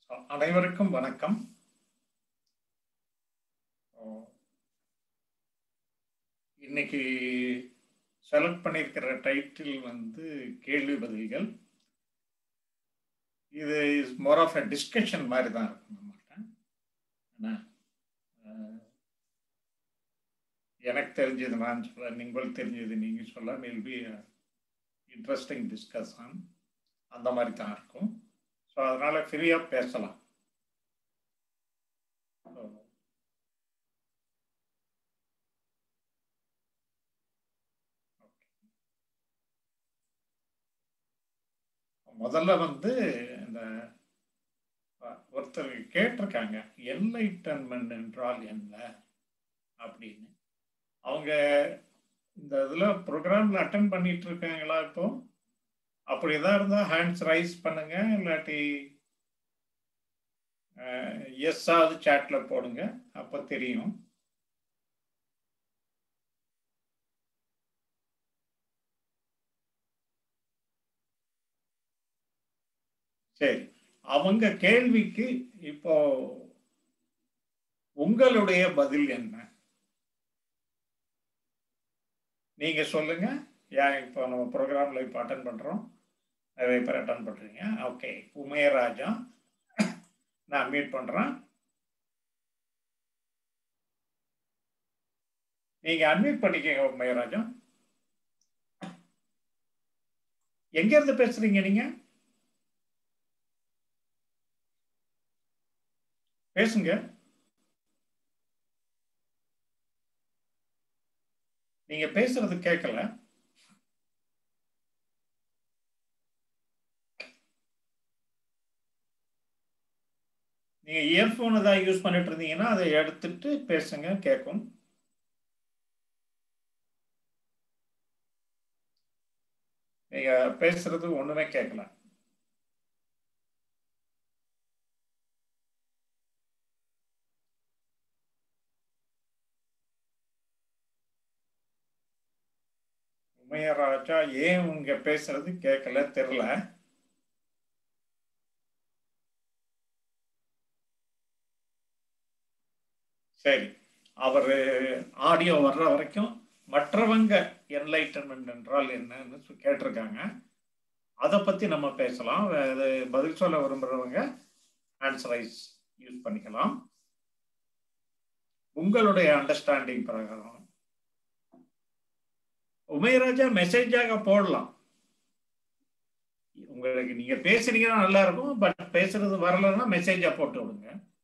அனைவருக்கும் வணக்கம் இன்னைக்கு செலக்ட் பண்ணியிருக்கிற டைட்டில் வந்து கேள்வி பதில்கள் இது is more of a discussion மாதிரி தான் இருக்கும் நம்மகிட்ட என்ன எனக்கு தெரிஞ்சது நான் சொல்ல நீங்கள் தெரிஞ்சது நீங்கள் சொல்ல வில் பி இன்ட்ரெஸ்டிங் டிஸ்கஷன் அந்த மாதிரி தான் இருக்கும் ஸோ அதனால் ஃப்ரீயாக பேசலாம் முதல்ல வந்து இந்த ஒருத்தர் கேட்டிருக்காங்க என்லைட்டன்மெண்ட் என்றால் என்ன அப்படின்னு அவங்க இந்த இதில் ப்ரோக்ராமில் அட்டன் பண்ணிட்டு இருக்காங்களா இப்போ அப்படி தான் இருந்தால் ஹேண்ட்ஸ் ரைஸ் பண்ணுங்க இல்லாட்டி எஸ்ஸாவது சேட்டில் போடுங்க அப்போ தெரியும் சரி அவங்க கேள்விக்கு இப்போ உங்களுடைய பதில் என்ன நீங்க சொல்லுங்க ஏன் இப்போ நம்ம ப்ரோக்ராம்ல இப்போ அட்டன் பண்றோம் நிறைய பேர் அட்டன் பண்றீங்க ஓகே உமயராஜா நான் மீட் பண்றேன் நீங்க அன்மியூட் பண்ணிக்கங்க உமயராஜா எங்க இருந்து பேசுறீங்க நீங்க பேசுங்க நீங்க பேசுறது கேட்கல நீங்க இயர்போன் ஏதாவது யூஸ் பண்ணிட்டு இருந்தீங்கன்னா அதை எடுத்துட்டு பேசுங்க கேட்கும் நீங்க பேசுறது ஒண்ணுமே கேட்கல உமையராஜா ஏன் உங்க பேசுறது கேட்கல தெரியல சரி அவர் ஆடியோ வர்ற வரைக்கும் மற்றவங்க என்லைட்டன்மெண்ட் என்றால் என்னன்னு கேட்டிருக்காங்க அதை பத்தி நம்ம பேசலாம் அது பதில் சொல்ல விரும்புறவங்க ஆன்சரைஸ் யூஸ் பண்ணிக்கலாம் உங்களுடைய அண்டர்ஸ்டாண்டிங் பிரகாரம் உமையராஜா மெசேஜாக போடலாம் உங்களுக்கு நீங்க பேசுறீங்கன்னா நல்லா இருக்கும் பட் பேசுறது வரலன்னா மெசேஜா போட்டு விடுங்க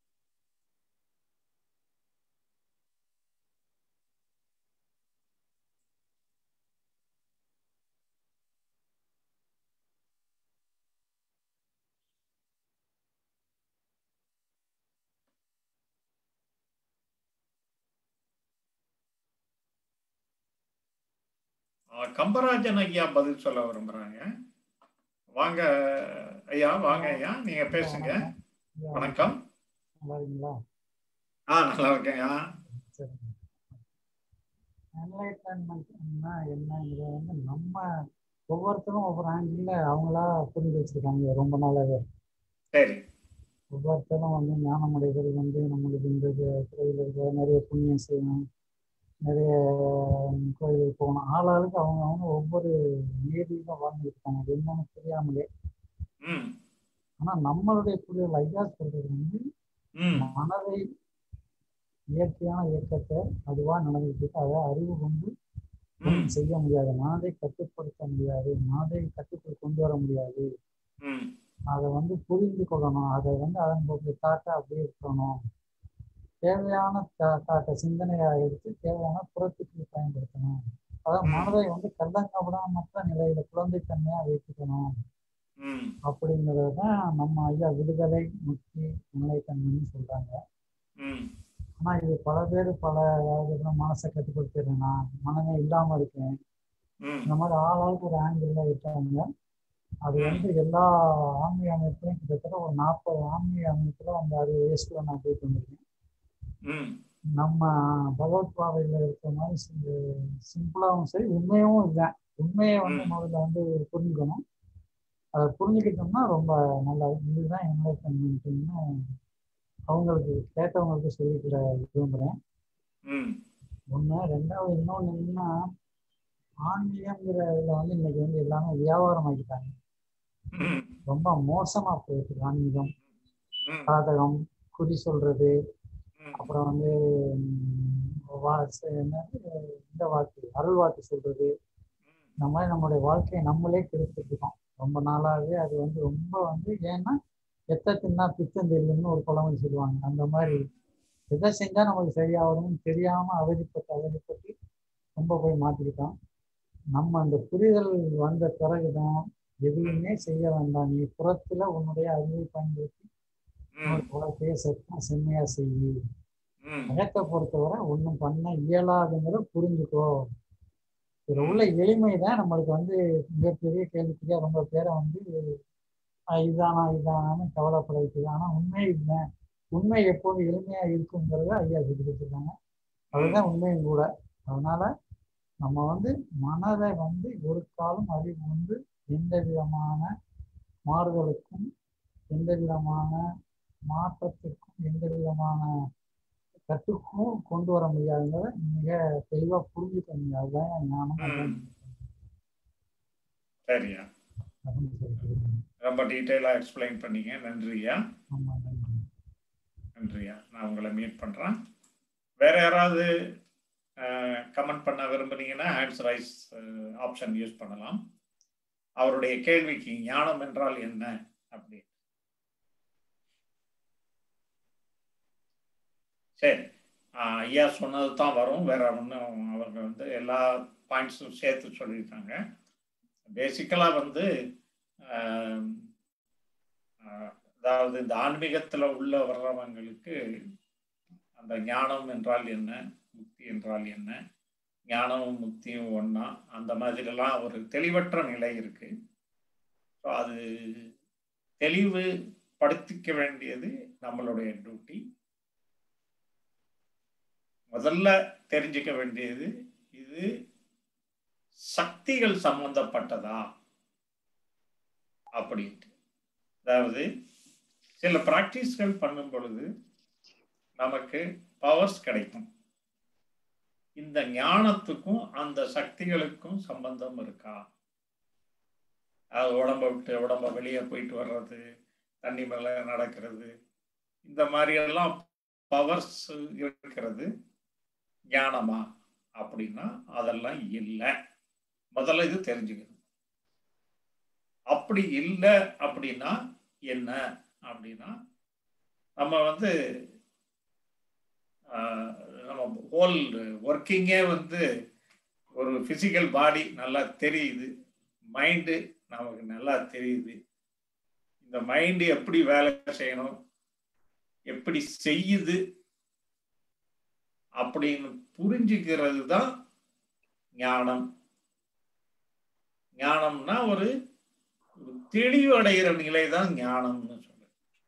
கம்பராஜன் ஐயா பதில் சொல்ல விரும்புறாங்க வாங்க ஐயா வாங்க ஐயா நீங்க பேசுங்க வணக்கம் ஆ நல்லா இருக்கேன்யா என்லைட்டன்மெண்ட்னா என்னங்கிறது வந்து நம்ம ஒவ்வொருத்தரும் ஒவ்வொரு ஆங்கிள் அவங்களா புரிஞ்சு வச்சிருக்காங்க ரொம்ப நாளாவே சரி ஒவ்வொருத்தரும் வந்து ஞானமுடைகள் வந்து நம்மளுக்கு இந்த துறையில் இருக்க நிறைய புண்ணியம் செய்யணும் நிறைய கோயிலுக்கு போகணும் ஆளாளுக்கு அவங்க அவங்க ஒவ்வொரு நீதியிலும் வாழ்ந்துட்டு இருக்காங்க அது என்னன்னு தெரியாமலே ஆனா நம்மளுடைய புரிதல் ஐயா சொல்றது வந்து மனதை இயற்கையான இயக்கத்தை அதுவா நடந்துட்டு அதை அறிவு கொண்டு செய்ய முடியாது மனதை கட்டுப்படுத்த முடியாது மனதை கட்டுக்குள் கொண்டு வர முடியாது அதை வந்து புரிந்து கொள்ளணும் அதை வந்து அதன் தாக்க அப்படியே இருக்கணும் தேவையான தாக்க சிந்தனையா எடுத்து தேவையான புறத்துக்கு பயன்படுத்தணும் அதாவது மனதை வந்து கள்ளங்கப்படாமற்ற நிலையில குழந்தைத்தன்மையா வைத்துக்கணும் அப்படிங்கிறது தான் நம்ம ஐயா விடுதலை முக்தி நிலைத்தன்மைன்னு சொல்றாங்க ஆனா இது பல பேர் பல அதாவது மனசை கட்டுப்படுத்திடுறேன் நான் மனமே இல்லாம இருக்கேன் இந்த மாதிரி ஆளாளுக்கு ஒரு ஆங்கிள் விட்டாங்க அது வந்து எல்லா ஆன்மீக அமைப்புலையும் கிட்டத்தட்ட ஒரு நாற்பது ஆன்மீக அமைப்புல அந்த அறுபது வயசுல நான் போயிட்டு வந்திருக்கேன் நம்ம பகவத் பாதையில இருக்கிற மாதிரி சிம்பிளாகவும் சரி உண்மையும் இல்லை உண்மையை வந்து முதல்ல வந்து புரிஞ்சுக்கணும் அதை புரிஞ்சுக்கிட்டோம்னா ரொம்ப நல்லா இருக்கும். இதுதான் என்லைட்டன்மெண்ட்னு அவங்களுக்கு கேட்டவங்களுக்கு சொல்லிக்கிற விரும்புகிறேன் ம் ஒன்று ரெண்டாவது இன்னொன்று என்னன்னா ஆன்மீகங்கிற இதில் வந்து இன்னைக்கு வந்து எல்லாமே வியாபாரம் ஆக்கிட்டாங்க ம் ரொம்ப மோசமாக போயிட்டு ஆன்மீகம் ம் சாதகம் குறி சொல்றது ம் அப்புறம் வந்து ம், வா ச- என்னது இந்த வாக்கு அருள் வாக்கு சொல்றது இந்த மாதிரி நம்மளுடைய வாழ்க்கையை நம்மளே கெடுத்துட்டு இருக்கோம் ரொம்ப நாளாவே அது வந்து ரொம்ப வந்து ஏன்னா எத்த தின்னா பித்தம் தெரியும்னு ஒரு பழமொழி சொல்லுவாங்க அந்த மாதிரி எதை செஞ்சா நமக்கு சரியாகணும்னு தெரியாம அவதிப்பட்டு அவதிப்பட்டு ரொம்ப போய் மாட்டிக்கிட்டோம் நம்ம அந்த புரிதல் வந்த பிறகுதான் எதுவுமே செய்ய வேண்டாம் நீ புறத்துல உன்னுடைய அறிவை பயன்படுத்தி ம் உன்னோட வாழ்க்கையை செத்தா செம்மையா செய்யு ம் அகத்தை பொறுத்தவரை ஒன்றும் பண்ண இயலாதுங்கிறத புரிஞ்சுக்கோ இதுல உள்ள எளிமை தான் நம்மளுக்கு வந்து மிகப்பெரிய கேள்விக்குறியா ரொம்ப பேரை வந்து ஆஹ் இதானா இதானான்னு கவலைப்பட வைக்குது ஆனா உண்மை இல்லை உண்மை எப்போது எளிமையா இருக்குங்கிறத ஐயா சொல்லி கொடுத்துருக்காங்க அதுதான் உண்மையும் கூட அதனால நம்ம வந்து மனதை வந்து ஒரு காலம் அறிவு வந்து எந்த விதமான மாறுதலுக்கும் எந்த விதமான மாற்றத்திற்கும் எந்த விதமான கட்டுக்கும் கொண்டு வர முடியாதுங்கிறத மிக தெளிவா புரிஞ்சுக்க முடியாது அதுதான் ஞானம் ம். சரியா அப்படின்னு சொல்லிட்டு ரொம்ப டீட்டெயிலாக எக்ஸ்பிளைன் பண்ணீங்க நன்றியா ஆமா நன்றி. நன்றியா நான் உங்களை மீட் பண்ணுறேன் வேற யாராவது கமெண்ட் பண்ண விரும்புனீங்கன்னா ஹேண்ட்ஸ் ரைஸ் ஆப்ஷன் யூஸ் பண்ணலாம் அவருடைய கேள்விக்கு ஞானம் என்றால் என்ன அப்படி சரி ஆஹ் ஐயா சொன்னது தான் வரும் வேற ஒன்றும் அவங்க வந்து எல்லா பாயிண்ட்ஸும் சேர்த்து சொல்லியிருக்காங்க பேசிக்கலாக வந்து ஆஹ், ஆஹ், அதாவது இந்த ஆன்மீகத்தில் உள்ள வர்றவங்களுக்கு அந்த ஞானம் என்றால் என்ன முக்தி என்றால் என்ன ஞானமும் முக்தியும் ஒன்றா அந்த மாதிரிலாம் ஒரு தெளிவற்ற நிலை இருக்கு ஸோ அது தெளிவு படுத்திக்க வேண்டியது நம்மளுடைய டியூட்டி முதல்ல தெரிஞ்சுக்க வேண்டியது இது சக்திகள் சம்பந்தப்பட்டதா அப்படின்ட்டு அதாவது சில பிராக்டிஸ்கள் பண்ணும் பொழுது நமக்கு பவர்ஸ் கிடைக்கும் இந்த ஞானத்துக்கும் அந்த சக்திகளுக்கும் சம்பந்தம் இருக்கா அது உடம்ப விட்டு உடம்ப வெளியே போயிட்டு வர்றது தண்ணி மேல நடக்கிறது இந்த மாதிரி எல்லாம் பவர்ஸ் இருக்கிறது ஞானமா அப்படின்னா அதெல்லாம் இல்லை முதல்ல இது தெரிஞ்சுக்கணும் அப்படி இல்லை அப்படின்னா என்ன அப்படின்னா நம்ம வந்து ஆஹ், நம்ம ஹோல் ஒர்க்கிங்கே வந்து ஒரு ஃபிசிக்கல் பாடி நல்லா தெரியுது மைண்டு நமக்கு நல்லா தெரியுது இந்த மைண்டு எப்படி வேலை செய்யணும் எப்படி செய்யுது அப்படின்னு புரிஞ்சுக்கிறது தான் ஞானம் ஞானம்னா ஒரு ஒரு தெளிவு அடைகிற நிலை தான் ஞானம்னு சொல்லு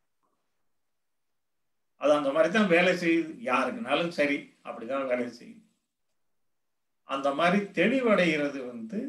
அது அந்த மாதிரி தான் வேலை செய்யுது யாருக்குனாலும் சரி அப்படிதான் வேலை செய்யுது அந்த மாதிரி தெளிவடைகிறது வந்து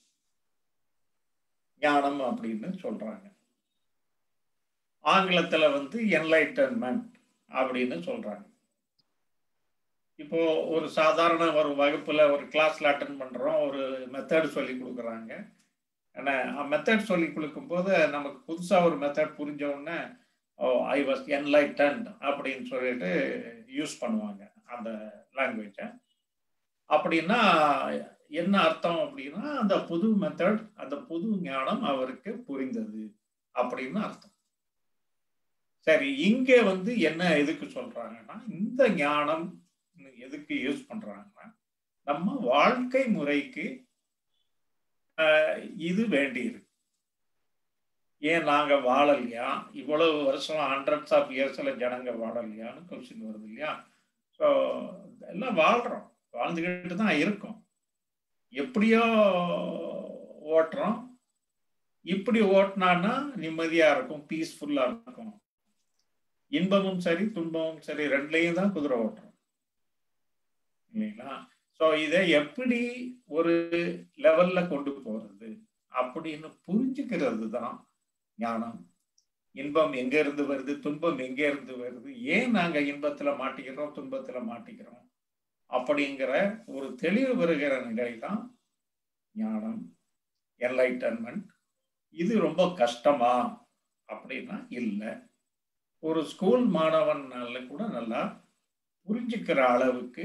ஞானம் அப்படின்னு சொல்றாங்க ஆங்கிலத்துல வந்து என்லைட்டன்மெண்ட் அப்படின்னு சொல்றாங்க இப்போ ஒரு சாதாரண ஒரு வகுப்புல ஒரு கிளாஸ்ல அட்டன் பண்றோம் ஒரு மெத்தட் சொல்லி கொடுக்குறாங்க ஏன்னா மெத்தட் சொல்லி கொடுக்கும்போது நமக்கு புதுசா ஒரு மெத்தட் புரிஞ்ச உடனே ஓ ஐ வாஸ் என்லைட்டன்ட் அப்படின்னு சொல்லிட்டு யூஸ் பண்ணுவாங்க அந்த லாங்குவேஜை அப்படின்னா என்ன அர்த்தம் அப்படின்னா அந்த புது மெத்தட் அந்த புது ஞானம் அவருக்கு புரிந்தது அப்படின்னு அர்த்தம் சரி இங்கே வந்து என்ன எதுக்கு சொல்றாங்கன்னா இந்த ஞானம் எதுக்கு யூஸ் பண்றாங்கன்னா நம்ம வாழ்க்கை முறைக்கு ஆஹ், இது வேண்டியிருக்கு ஏன் நாங்க வாழலையா இவ்வளவு வருஷம் ஹண்ட்ரட்ஸ் ஆஃப் இயர்ஸ்ல ஜனங்க வாழலையான்னு கொஸ்டின் வருது இல்லையா ஸோ எல்லாம் வாழ்றோம் வாழ்ந்துக்கிட்டு தான் இருக்கோம் எப்படியோ ஓட்டுறோம் இப்படி ஓட்டினான்னா நிம்மதியா இருக்கும் பீஸ்ஃபுல்லா இருக்கும் இன்பமும் சரி துன்பமும் சரி ரெண்டுலையும் தான் குதிரை ஓட்டுறோம் இல்லைங்களா ஸோ இதை எப்படி ஒரு லெவல்ல கொண்டு போறது அப்படின்னு புரிஞ்சுக்கிறது தான் ஞானம் இன்பம் எங்க இருந்து வருது துன்பம் எங்க இருந்து வருது ஏன் நாங்க இன்பத்துல மாட்டிக்கிறோம் துன்பத்துல மாட்டிக்கிறோம் அப்படிங்கிற ஒரு தெளிவு வருகிற நிலை தான் ஞானம் என்லைட்டன்மெண்ட் இது ரொம்ப கஷ்டமா அப்படின்னா இல்லை ஒரு ஸ்கூல் மாணவனால கூட நல்லா புரிஞ்சுக்கிற அளவுக்கு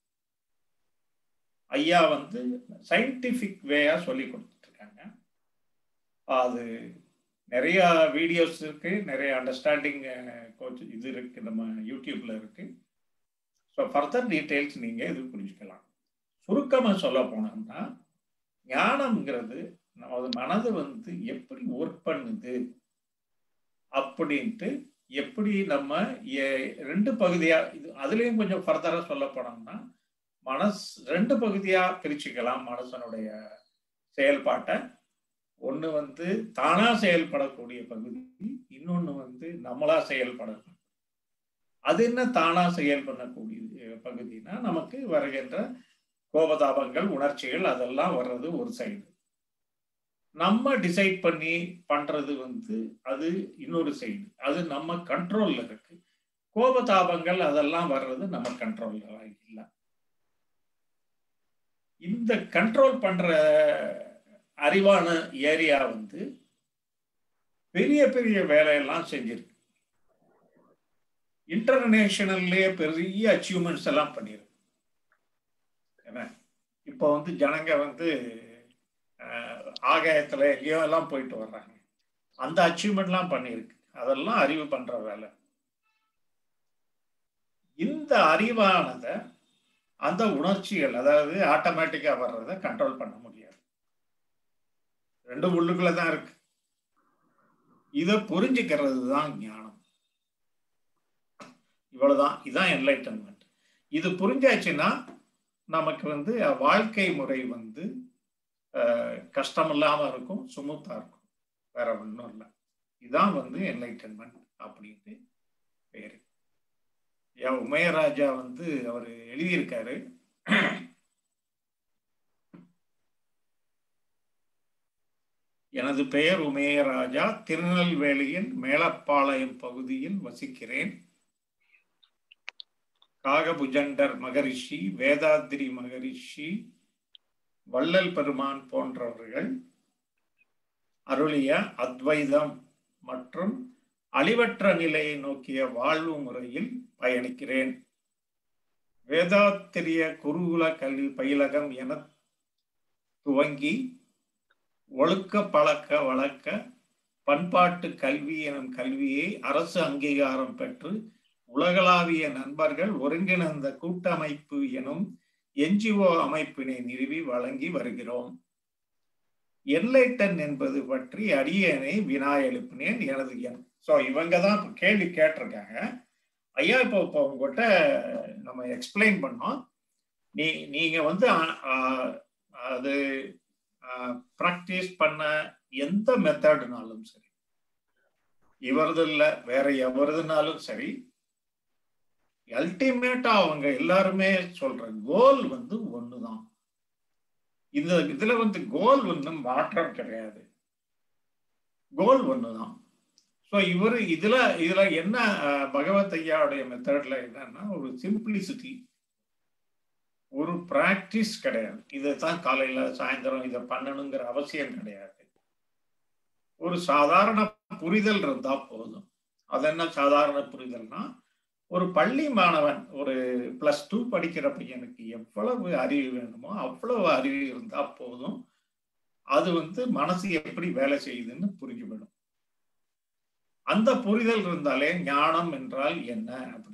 ஐயா வந்து சயின்டிஃபிக் வேயா சொல்லி கொடுத்துட்டு இருக்காங்க அது நிறைய வீடியோஸ் இருக்கு நிறைய அண்டர்ஸ்டாண்டிங் கோச் இது இருக்கு நம்ம யூடியூப்ல இருக்கு ஸோ ஃபர்தர் டீட்டெயில்ஸ் நீங்க இது புரிஞ்சுக்கலாம் சுருக்கமாக சொல்ல போனோம்னா ஞானம்ங்கிறது நமது மனது வந்து எப்படி ஒர்க் பண்ணுது அப்படின்ட்டு எப்படி நம்ம ரெண்டு பகுதியா இது அதுலேயும் கொஞ்சம் ஃபர்தரா சொல்ல போனோம்னா மனஸ் ரெண்டு பகுதியா பிரிச்சுக்கலாம் மனசனுடைய செயல்பாட்டை ஒன்று வந்து தானா செயல்படக்கூடிய பகுதி இன்னொன்று வந்து நம்மளா செயல்படணும் அது என்ன தானா செயல் பண்ணக்கூடிய பகுதினா நமக்கு வருகின்ற கோபதாபங்கள் உணர்ச்சிகள் அதெல்லாம் வர்றது ஒரு சைடு நம்ம டிசைட் பண்ணி பண்றது வந்து அது இன்னொரு சைடு அது நம்ம கண்ட்ரோல்ல இருக்கு கோபதாபங்கள் அதெல்லாம் வர்றது நம்ம கண்ட்ரோல்ல இல்லை இந்த கண்ட்ரோல் பண்ற அறிவான ஏரியா வந்து பெரிய பெரிய வேலையெல்லாம் செஞ்சிருக்கு இன்டர்நேஷனல்லே பெரிய அச்சீவ்மெண்ட்ஸ் எல்லாம் பண்ணியிருக்கு இப்போ வந்து ஜனங்க வந்து ஆகாயத்தில் எங்கேயோ எல்லாம் போயிட்டு வர்றாங்க அந்த அச்சீவ்மெண்ட்லாம் பண்ணியிருக்கு அதெல்லாம் அறிவு பண்ற வேலை இந்த அறிவானத அந்த உணர்ச்சிகள் அதாவது ஆட்டோமேட்டிக்கா வர்றதை கண்ட்ரோல் பண்ண முடியாது ரெண்டு உள்ளுக்குள்ள தான் இருக்கு இதை புரிஞ்சுக்கிறது தான் ஞானம் இவ்வளவுதான் இதுதான் என்லைட்டன்மெண்ட் இது புரிஞ்சாச்சுன்னா நமக்கு வந்து வாழ்க்கை முறை வந்து கஷ்டம் இல்லாம இருக்கும் சுமூத்தா இருக்கும் வேற ஒன்றும் இல்லை இதுதான் வந்து என்லைட்டன்மெண்ட் அப்படின்ட்டு பேரு ஏன் உமயராஜா வந்து அவர் எழுதியிருக்காரு எனது பெயர் உமயராஜா திருநெல்வேலியின் மேலப்பாளையம் பகுதியில் வசிக்கிறேன் காகபுஜண்டர் மகரிஷி வேதாத்திரி மகரிஷி வள்ளல் பெருமான் போன்றவர்கள் அருளிய அத்வைதம் மற்றும் அழிவற்ற நிலையை நோக்கிய வாழ்வு முறையில் பயணிக்கிறேன் வேதாத்திரிய குருகுல கல்வி பயிலகம் என துவங்கி ஒழுக்க பழக்க வழக்க பண்பாட்டு கல்வி எனும் கல்வியை அரசு அங்கீகாரம் பெற்று உலகளாவிய நண்பர்கள் ஒருங்கிணைந்த கூட்டமைப்பு எனும் என்ஜிஓ அமைப்பினை நிறுவி வழங்கி வருகிறோம் என்லைட்டன் என்பது பற்றி அடியனை வினா எழுப்பினேன் எனது எண் ஸோ இவங்க தான் கேள்வி கேட்டிருக்காங்க ஐயா இப்போ இப்போ உங்ககிட்ட நம்ம எக்ஸ்பிளைன் பண்ணோம் நீ நீங்க வந்து அது ப்ராக்டிஸ் பண்ண எந்த மெத்தட்னாலும் சரி இவரது இல்லை வேற எவரதுனாலும் சரி அல்டிமேட்டா அவங்க எல்லாருமே சொல்ற கோல் வந்து ஒண்ணுதான் இந்த இதுல வந்து கோல் வந்து மாற்றம் கிடையாது கோல் ஒண்ணுதான் ஸோ இவர் இதுல இதுல என்ன பகவத் ஐயாவுடைய மெத்தட்ல என்னன்னா ஒரு சிம்பிளிசிட்டி ஒரு பிராக்டிஸ் கிடையாது இதை தான் காலையில சாயந்தரம் இதை பண்ணணுங்கிற அவசியம் கிடையாது ஒரு சாதாரண புரிதல் இருந்தா போதும் அது என்ன சாதாரண புரிதல்னா ஒரு பள்ளி மாணவன் ஒரு பிளஸ் டூ படிக்கிற பையனுக்கு எவ்வளவு அறிவு வேணுமோ அவ்வளவு அறிவு இருந்தா போதும் அது வந்து மனசு எப்படி வேலை செய்யுதுன்னு புரிஞ்சுவிடும் அந்த புரிதல் இருந்தாலே ஞானம் என்றால் என்ன அப்படி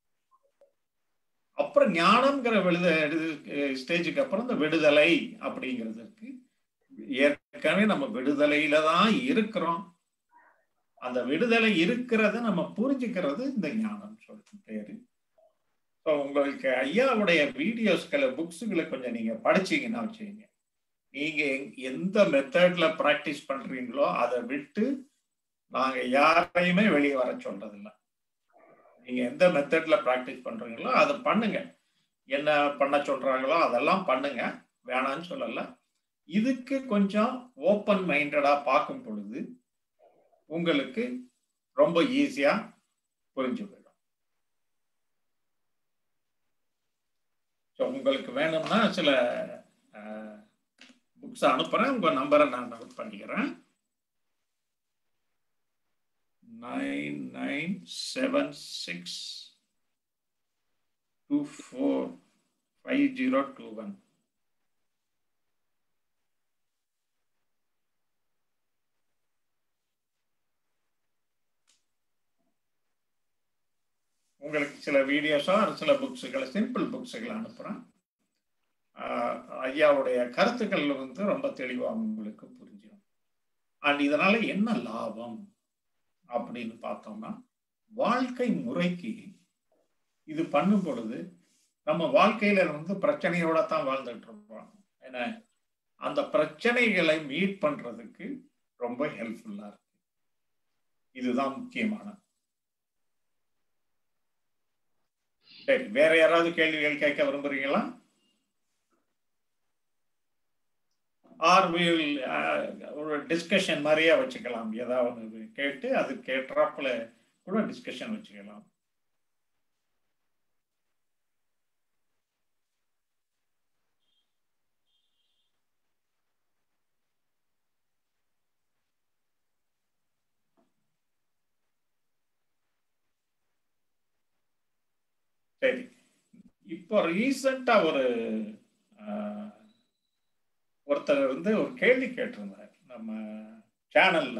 அப்புறம் ஞானம்ங்கிற விடுத ஸ்டேஜுக்கு அப்புறம் இந்த விடுதலை அப்படிங்கிறதுக்கு ஏற்கனவே நம்ம விடுதலையில தான் இருக்கிறோம் அந்த விடுதலை இருக்கிறத நம்ம புரிஞ்சுக்கிறது இந்த ஞானம் சொல்லிட்டு பேரு ஸோ உங்களுக்கு ஐயாவுடைய வீடியோஸ்களை புக்ஸுகளை கொஞ்சம் நீங்க படிச்சீங்கன்னா வச்சுங்க நீங்க எந்த மெத்தட்ல ப்ராக்டிஸ் பண்றீங்களோ அதை விட்டு நாங்க யாரையுமே வெளியே வர சொல்றதில்ல நீங்க எந்த மெத்தட்ல ப்ராக்டிஸ் பண்றீங்களோ அதை பண்ணுங்க என்ன பண்ண சொல்றாங்களோ அதெல்லாம் பண்ணுங்க வேணான்னு சொல்லல இதுக்கு கொஞ்சம் ஓப்பன் மைண்டடா பார்க்கும் பொழுது உங்களுக்கு ரொம்ப ஈஸியா புரிஞ்சு போயிடும் ஸோ உங்களுக்கு வேணும்னா சில புக்ஸ் அனுப்புறேன் உங்க நம்பரை நான் நோட் பண்ணிக்கிறேன் nine nine seven six two four five zero two one உங்களுக்கு சில வீடியோஸோ சில புக்ஸுகளை சிம்பிள் புக்ஸுகளை அனுப்புகிறேன் ஐயாவுடைய கருத்துக்கள் வந்து ரொம்ப தெளிவாக உங்களுக்கு புரிஞ்சிடும் அண்ட் இதனால என்ன லாபம் அப்படின்னு பார்த்தோம்னா வாழ்க்கை முறைக்கு இது பண்ணும் பொழுது நம்ம வாழ்க்கையில வந்து பிரச்சனையோட தான் வாழ்ந்துட்டு இருப்போம் ஏன்னா அந்த பிரச்சனைகளை மீட் பண்றதுக்கு ரொம்ப ஹெல்ப்ஃபுல்லா இருக்கு இதுதான் முக்கியமானது சரி வேற யாராவது கேள்விகள் கேட்க விரும்புறீங்களா ஆர் வில் ஒரு டிஸ்கஷன் மாதிரியே வச்சுக்கலாம் ஏதாவது கேட்டு அது கேட்டாப்புல கூட டிஸ்கஷன் வச்சுக்கலாம் சரி இப்போ ரீசண்டா ஒரு ஒருத்தர் வந்து ஒரு கேள்வி கேட்டிருந்தார் நம்ம சேனல்ல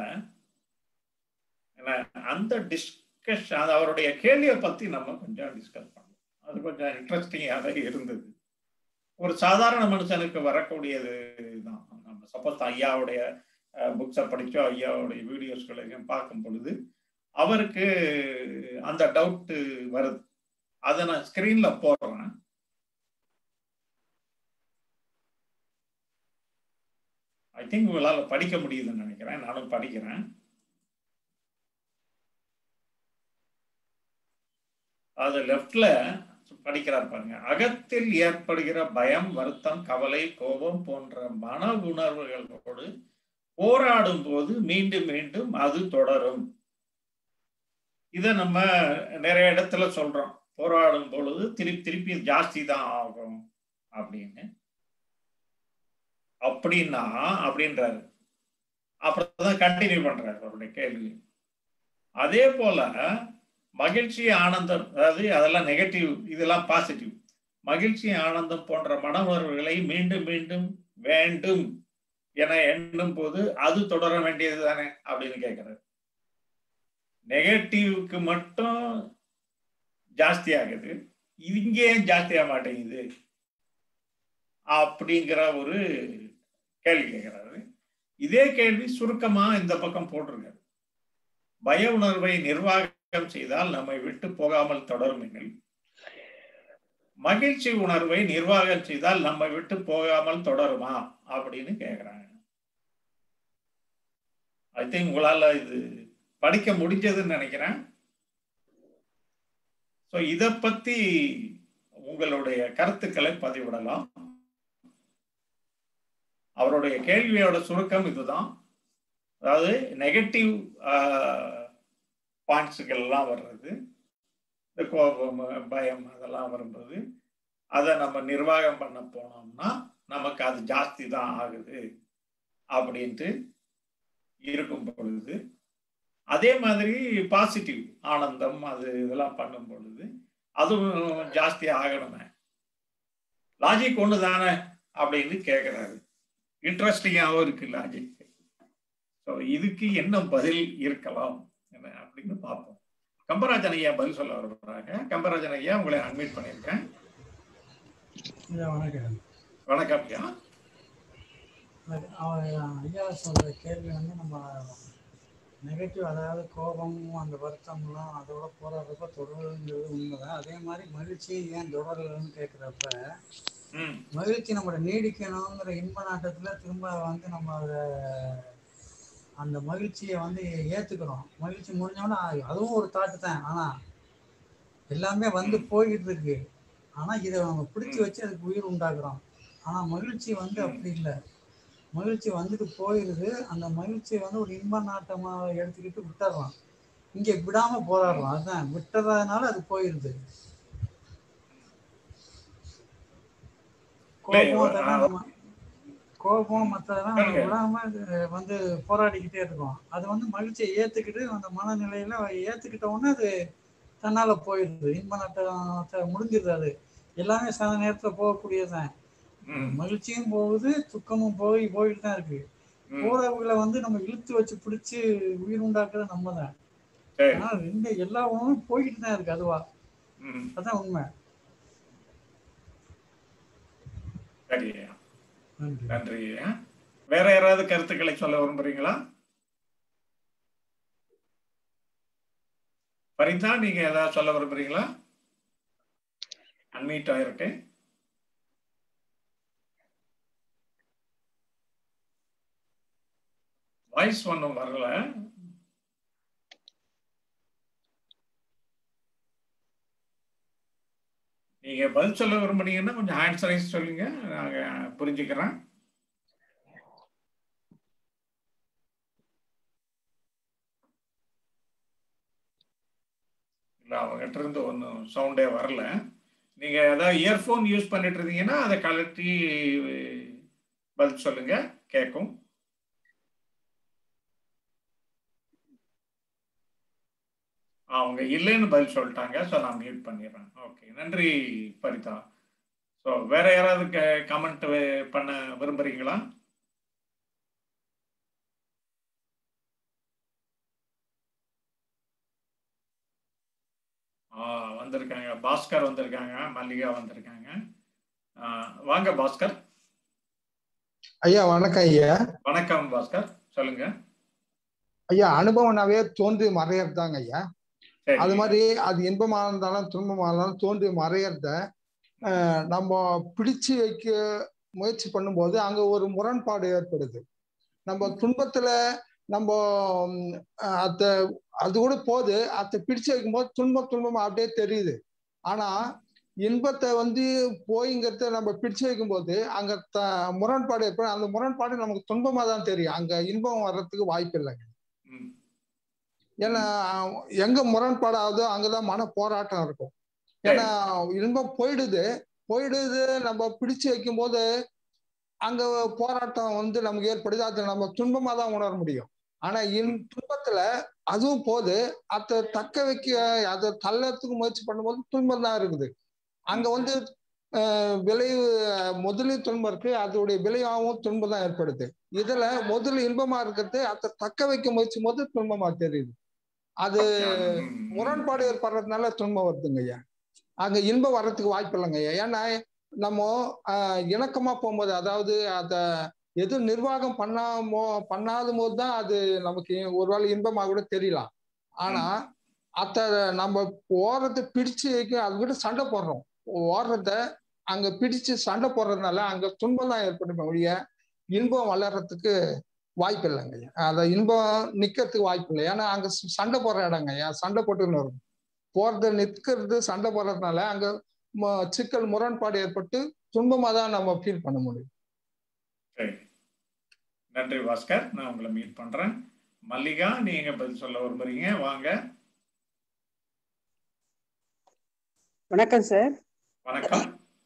அந்த டிஸ்கஷன் அது அவருடைய கேள்வியை பத்தி நம்ம கொஞ்சம் டிஸ்கஸ் பண்ணோம் அது கொஞ்சம் இன்ட்ரெஸ்டிங்காக இருந்தது ஒரு சாதாரண மனுஷனுக்கு வரக்கூடியது தான் நம்ம சப்போஸ் ஐயாவுடைய புக்ஸை படிச்சோ ஐயாவுடைய வீடியோஸ்களையும் பார்க்கும் பொழுது அவருக்கு அந்த டவுட்டு வருது அதை நான் ஸ்கிரீன்ல போடுறேன் ஐ திங்க் உங்களால் படிக்க முடியுதுன்னு நினைக்கிறேன் நானும் படிக்கிறேன் அது லெஃப்ட்ல படிக்கிறார் பாருங்க அகத்தில் ஏற்படுகிற பயம் வருத்தம் கவலை கோபம் போன்ற மன உணர்வுகளோடு போராடும் போது மீண்டும் மீண்டும் அது தொடரும் இதை நம்ம நிறைய இடத்துல சொல்றோம் போராடும் பொழுது திருப்பி திருப்பி ஜாஸ்தி தான் ஆகும் அப்படின்னு அப்படின்னா அப்படின்றாரு அப்புறம் கண்டினியூ பண்றாரு அவருடைய கேள்வி அதே போல மகிழ்ச்சி ஆனந்தம் அதாவது அதெல்லாம் நெகட்டிவ் இதெல்லாம் பாசிட்டிவ் மகிழ்ச்சி ஆனந்தம் போன்ற மன உணர்வுகளை மீண்டும் மீண்டும் வேண்டும் என எண்ணும் போது அது தொடர வேண்டியது தானே அப்படின்னு கேட்கிறாரு நெகட்டிவ்க்கு மட்டும் ஜாஸ்தி ஆகுது இங்கே ஏன் ஜாஸ்தியாக மாட்டேங்குது அப்படிங்கிற ஒரு கேள்வி கேட்கிறாரு இதே கேள்வி சுருக்கமா இந்த பக்கம் போட்டிருக்காரு பய உணர்வை நிர்வாகம் செய்தால் நம்மை விட்டு போகாமல் தொடரும் எனில் மகிழ்ச்சி உணர்வை நிர்வாகம் செய்தால் நம்மை விட்டு போகாமல் தொடருமா அப்படின்னு கேக்குறாங்க ஐ திங்க் உங்களால இது படிக்க முடிஞ்சதுன்னு நினைக்கிறேன் ஸோ இதை பத்தி உங்களுடைய கருத்துக்களை பதிவிடலாம் அவருடைய கேள்வியோட சுருக்கம் இதுதான் அதாவது நெகட்டிவ் பாயிண்ட்ஸுகள் எல்லாம் வர்றது இந்த கோபம் பயம் அதெல்லாம் வரும்போது அதை நம்ம நிர்வாகம் பண்ண போனோம்னா நமக்கு அது ஜாஸ்தி தான் ஆகுது அப்படின்ட்டு இருக்கும் பொழுது அதே மாதிரி பாசிட்டிவ் ஆனந்தம் அது இதெல்லாம் பண்ணும் பொழுது அதுவும் ஜாஸ்தி ஆகணுமே லாஜிக் ஒன்று தானே அப்படின்னு கேட்குறாரு இன்ட்ரெஸ்டிங்காகவும் இருக்கு லாஜிக் ஸோ இதுக்கு என்ன பதில் இருக்கலாம் என்ன அப்படின்னு பார்ப்போம் கம்பராஜன் ஐயா பதில் சொல்ல வருகிறாங்க கம்பராஜன் ஐயா உங்களை அட்மிட் பண்ணியிருக்கேன் வணக்கம் வணக்கம் ஐயா ஐயா சொல்ற கேள்வி வந்து நம்ம நெகட்டிவ் அதாவது கோபம் அந்த வருத்தம்லாம் அதோட போராடுறப்ப தொடருங்கிறது உண்மைதான் அதே மாதிரி மகிழ்ச்சி ஏன் தொடரலன்னு கேட்குறப்ப மகிழ்ச்சி நம்மளோட நீடிக்கணுங்கிற இன்ப நாட்டத்துல திரும்ப வந்து நம்ம அதை அந்த மகிழ்ச்சியை வந்து ஏத்துக்கிறோம் மகிழ்ச்சி முடிஞ்சோன்னா அதுவும் ஒரு தாட்டு தான் ஆனா எல்லாமே வந்து போய்கிட்டு இருக்கு ஆனா இதை நம்ம பிடிச்சி வச்சு அதுக்கு உயிர் உண்டாக்குறோம் ஆனா மகிழ்ச்சி வந்து அப்படி இல்லை மகிழ்ச்சி வந்துட்டு போயிடுது அந்த மகிழ்ச்சியை வந்து ஒரு இன்ப நாட்டமா எடுத்துக்கிட்டு விட்டுறலாம் இங்க விடாம போராடுறோம் அதுதான் விட்டுறதுனால அது போயிடுது கோபம் அதெல்லாம் நம்ம கோபம் மற்றதெல்லாம் நம்ம விடாம இது வந்து போராடிக்கிட்டே இருக்கோம் அது வந்து மகிழ்ச்சியை ஏத்துக்கிட்டு அந்த மனநிலையில ஏத்துக்கிட்ட உடனே அது தன்னால போயிடுது இன்ப நாட்டத்தை முடிஞ்சிருது அது எல்லாமே சில நேரத்துல போகக்கூடியதுதான் ம், மகிழ்ச்சியும் போகுது துக்கமும் போய் போயிட்டு தான் இருக்கு ம். போறவங்களை வந்து நம்ம இழுத்து வச்சு பிடிச்சு உயிர் உண்டாக்குறது நம்ம தான் சரி ஆனா ரெண்டு எல்லா உணவும் போய்கிட்டு தான் இருக்கு அதுவா ம், அதான் உண்மை சரி ஐயா நன்றி நன்றி ஐயா வேற யாராவது கருத்துக்களை சொல்ல விரும்புறீங்களா பரிதா நீங்க ஏதாவது சொல்ல விரும்புறீங்களா அன்மீட் ஆயிருக்கு வாய்ஸ் ஒன்றும் வரல நீங்க பதில் சொல்ல விரும்புனீங்கன்னா கொஞ்சம் ஆன்சர் ரைஸ் சொல்லுங்க நாங்க புரிஞ்சுக்கிறேன் இல்லை அவங்ககிட்ட இருந்து ஒன்றும் சவுண்டே வரல நீங்க ஏதாவது இயர்ஃபோன் யூஸ் பண்ணிட்டு இருந்தீங்கன்னா அதை கழட்டி பதில் சொல்லுங்க கேட்கும் அவங்க இல்லைன்னு பதில் சொல்லிட்டாங்க ஸோ நான் மியூட் பண்ணிடுறேன் ஓகே நன்றி பரிதா ஸோ வேற யாராவது கமெண்ட் பண்ண விரும்புறீங்களா ஆ, வந்திருக்காங்க பாஸ்கர் வந்திருக்காங்க மல்லிகா வந்திருக்காங்க ஆ, வாங்க பாஸ்கர் ஐயா வணக்கம் ஐயா வணக்கம் பாஸ்கர் சொல்லுங்க ஐயா அனுபவம்னாவே தோன்றி மறையறதாங்க ஐயா சரி அது மாதிரி அது இன்பமா இருந்தாலும் துன்பமா இருந்தாலும் தோன்றி மறையறத அஹ், நம்ம பிடிச்சு வைக்க முயற்சி பண்ணும்போது அங்க ஒரு முரண்பாடு ஏற்படுது நம்ம துன்பத்துல நம்ம ம், அஹ், அத அது கூட போது அதை பிடிச்சு வைக்கும்போது துன்பம் துன்பமா அப்படியே தெரியுது ஆனா இன்பத்தை வந்து போய்ங்கிறத நம்ம பிடிச்சு வைக்கும்போது அங்க த முரண்பாடு ஏற்படும் அந்த முரண்பாடு நமக்கு துன்பமா தான் தெரியும் அங்க இன்பம் வர்றதுக்கு வாய்ப்பு இல்லைங்க ம், ஏன்னா எங்க முரண்பாடாகுதோ அங்கதான் மன போராட்டம் இருக்கும் ஏன்னா இன்பம் போயிடுது போயிடுது நம்ம பிடிச்சு வைக்கும் போது அங்க போராட்டம் வந்து நமக்கு ஏற்படுது அது நம்ம துன்பமா தான் உணர முடியும் ஆனா இன் துன்பத்துல அதுவும் போது அதை தக்க வைக்க அதை தள்ளறதுக்கு முயற்சி பண்ணும்போது துன்பம் தான் இருக்குது அங்க வந்து அஹ், விளைவு முதலில் துன்பம் இருக்கு அதோடைய விளைவாகவும் துன்பம் தான் ஏற்படுது இதுல முதல்ல இன்பமா இருக்கிறது அதை தக்க வைக்க முயற்சி போது துன்பமா தெரியுது அது ம், ம். முரண்பாடு ஏற்படுறதுனால துன்பம் வருதுங்க ஐயா அங்க இன்பம் வர்றதுக்கு வாய்ப்பு இல்லைங்க ஐயா ஏன்னா நம்ம ஆஹ், இணக்கமா போகும்போது அதாவது அத எது நிர்வாகம் பண்ணாமோ பண்ணாத போது தான் அது நமக்கு ஒருவேளை இன்பமா கூட தெரியலாம் ஆனா அத நம்ம ஓடுறத பிடிச்சு வைக்க அது விட சண்டை போடுறோம் ஓடுறத அங்க பிடிச்சு சண்டை போடுறதுனால அங்க துன்பம் தான் ஏற்படுமே ஒழிய இன்பம் வளர்றதுக்கு வாய்ப்பு இல்லைங்க ஐயா அத இன்பம் நிக்கிறதுக்கு வாய்ப்பு இல்லை ஏன்னா அங்க ச- சண்டை போடுற இடங்க ஐயா சண்டை போட்டுன்னு இருக்கும் போறது நிற்கிறது சண்டை போடுறதுனால அங்க ம- சிக்கல் முரண்பாடு ஏற்பட்டு துன்பமா தான் நம்ம ஃபீல் பண்ண முடியும் சரி நன்றி பாஸ்கர் நான் உங்களை மீட் பண்றேன் மல்லிகா நீங்க பதில் சொல்ல விரும்புறீங்க வாங்க வணக்கம் சார் வணக்கம்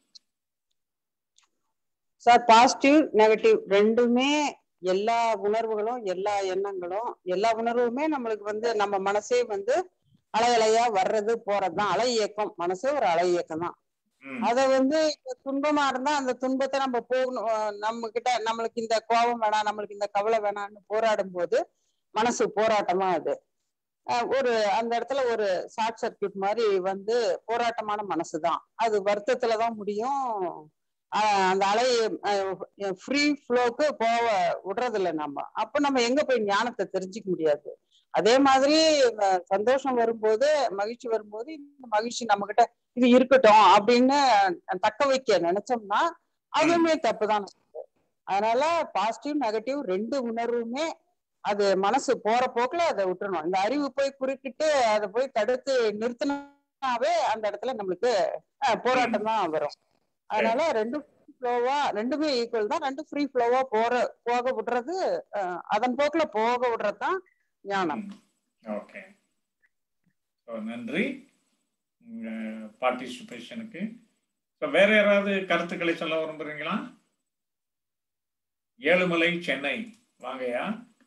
சார் பாசிட்டிவ் நெகட்டிவ் ரெண்டுமே எல்லா உணர்வுகளும் எல்லா எண்ணங்களும் எல்லா உணர்வுமே நம்மளுக்கு வந்து நம்ம மனசே வந்து அலை அலையா வர்றது போறதுதான் அலை இயக்கம் மனசே ஒரு அலை இயக்கம் தான் ம், அத வந்து இப்ப துன்பமா இருந்தா அந்த துன்பத்தை நம்ம போகணும் அஹ் நம்ம கிட்ட நம்மளுக்கு இந்த கோபம் வேணாம் நம்மளுக்கு இந்த கவலை வேணாம்னு போராடும் போது மனசு போராட்டமா அது அஹ் ஒரு அந்த இடத்துல ஒரு ஷார்ட் சர்க்கியூட் மாதிரி வந்து போராட்டமான மனசுதான் அது வருத்தத்துலதான் முடியும் ஆஹ் அந்த அலை ஃப்ரீ ஃப்ளோக்கு போக விடுறது இல்லை நம்ம அப்ப நம்ம எங்க போய் ஞானத்தை தெரிஞ்சுக்க முடியாது அதே மாதிரி அஹ் சந்தோஷம் வரும்போது மகிழ்ச்சி வரும்போது இந்த மகிழ்ச்சி நம்ம கிட்ட இது இருக்கட்டும் அப்படின்னு தக்க வைக்க நினைச்சோம்னா அதுவுமே தப்புதான் நமக்கு. அதனால பாசிட்டிவ் நெகட்டிவ் ரெண்டு உணர்வுமே அது மனசு போற போக்குல அதை விட்டுறணும் இந்த அறிவு போய் குறுக்கிட்டு அதை போய் தடுத்து நிறுத்தினாவே அந்த இடத்துல நம்மளுக்கு அஹ், போராட்டம் தான் வரும் அதனால ரெண்டும் ஃப்ளோவா ரெண்டுமே ஈக்குவல் தான் ரெண்டும் ஃப்ரீ ஃப்ளோவா போற போக விடுறது அஹ், அதன் போக்குல போக விடுறது தான் ஞானம் ஓகே ஸோ நன்றி பார்ட்டிசிபேஷனுக்கு ஸோ வேற யாராவது கருத்துக்களை சொல்ல விரும்புறீங்களா ஏழுமலை சென்னை வாங்கய்யா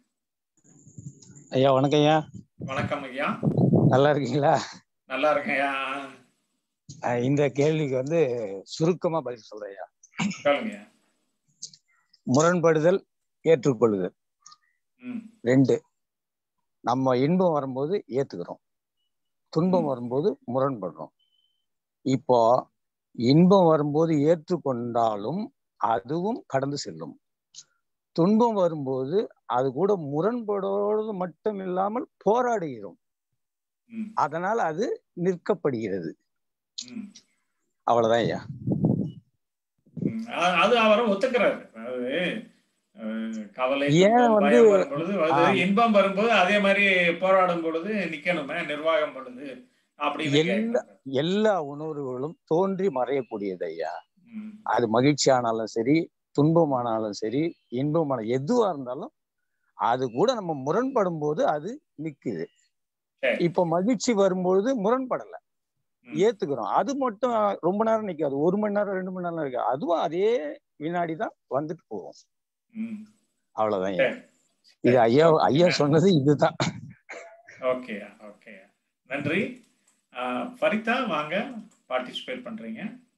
ஐயா வணக்கம் ஐயா வணக்கம் ஐயா நல்லா இருக்கீங்களா நல்லா இருக்கேன்யா அஹ் இந்த கேள்விக்கு வந்து சுருக்கமா பதில் சொல்றேன் ஐயா சொல்லுங்க முரண்படுதல் ஏற்றுக்கொள்ளுதல் ம் ரெண்டு நம்ம இன்பம் வரும்போது ஏத்துக்கிறோம் துன்பம் ம். வரும்போது முரண்படுறோம் இப்போ இன்பம் வரும்போது ஏற்றுக்கொண்டாலும் அதுவும் கடந்து செல்லும் துன்பம் வரும்போது அது கூட முரண்படுவது மட்டும் இல்லாமல் போராடுகிறோம் ம் அதனால் அது நிற்கப்படுகிறது ம் அவ்வளவுதான் ஐயா ம். அ- அது அவரை ஒத்துக்கிறாரு அதாவது அஹ், கவலை ஏன் துன்பம், வந்து- பயம் வரும் பொழுது அது ஆ. இன்பம் வரும்போது அதே மாதிரி போராடும் பொழுது நிக்கணுமே நிர்வாகம் பண்ணுது அப்படின்னு எல்லா- கேட்கிறாரு. எல்லா உணர்வுகளும் தோன்றி மறையக்கூடியது ஐயா ம். அது மகிழ்ச்சி ஆனாலும் சரி துன்பமானாலும் சரி இன்பமான எதுவா இருந்தாலும் அது கூட நம்ம முரண்படும் போது அது நிக்குது சரி. இப்போ மகிழ்ச்சி வரும்பொழுது முரண்படல ம். ஏத்துக்கிறோம் அது மட்டும் ரொம்ப நேரம் நிக்காது ஒரு மணி நேரம் ரெண்டு மணி நேரம் இருக்கு அதுவும் அதே வினாடி தான் வந்துட்டு போகும் ம். அவ்வளவுதான் ஐயா. சரி. இது ஐயா சரி. ஐயா சொன்னது இதுதான் ஓகே ஓகே நன்றி ஆஹ், ஃபரிதா வாங்க பார்ட்டிசிபேட் பண்றீங்க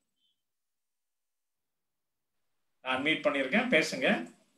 நான் மீட் பண்ணியிருக்கேன் பேசுங்க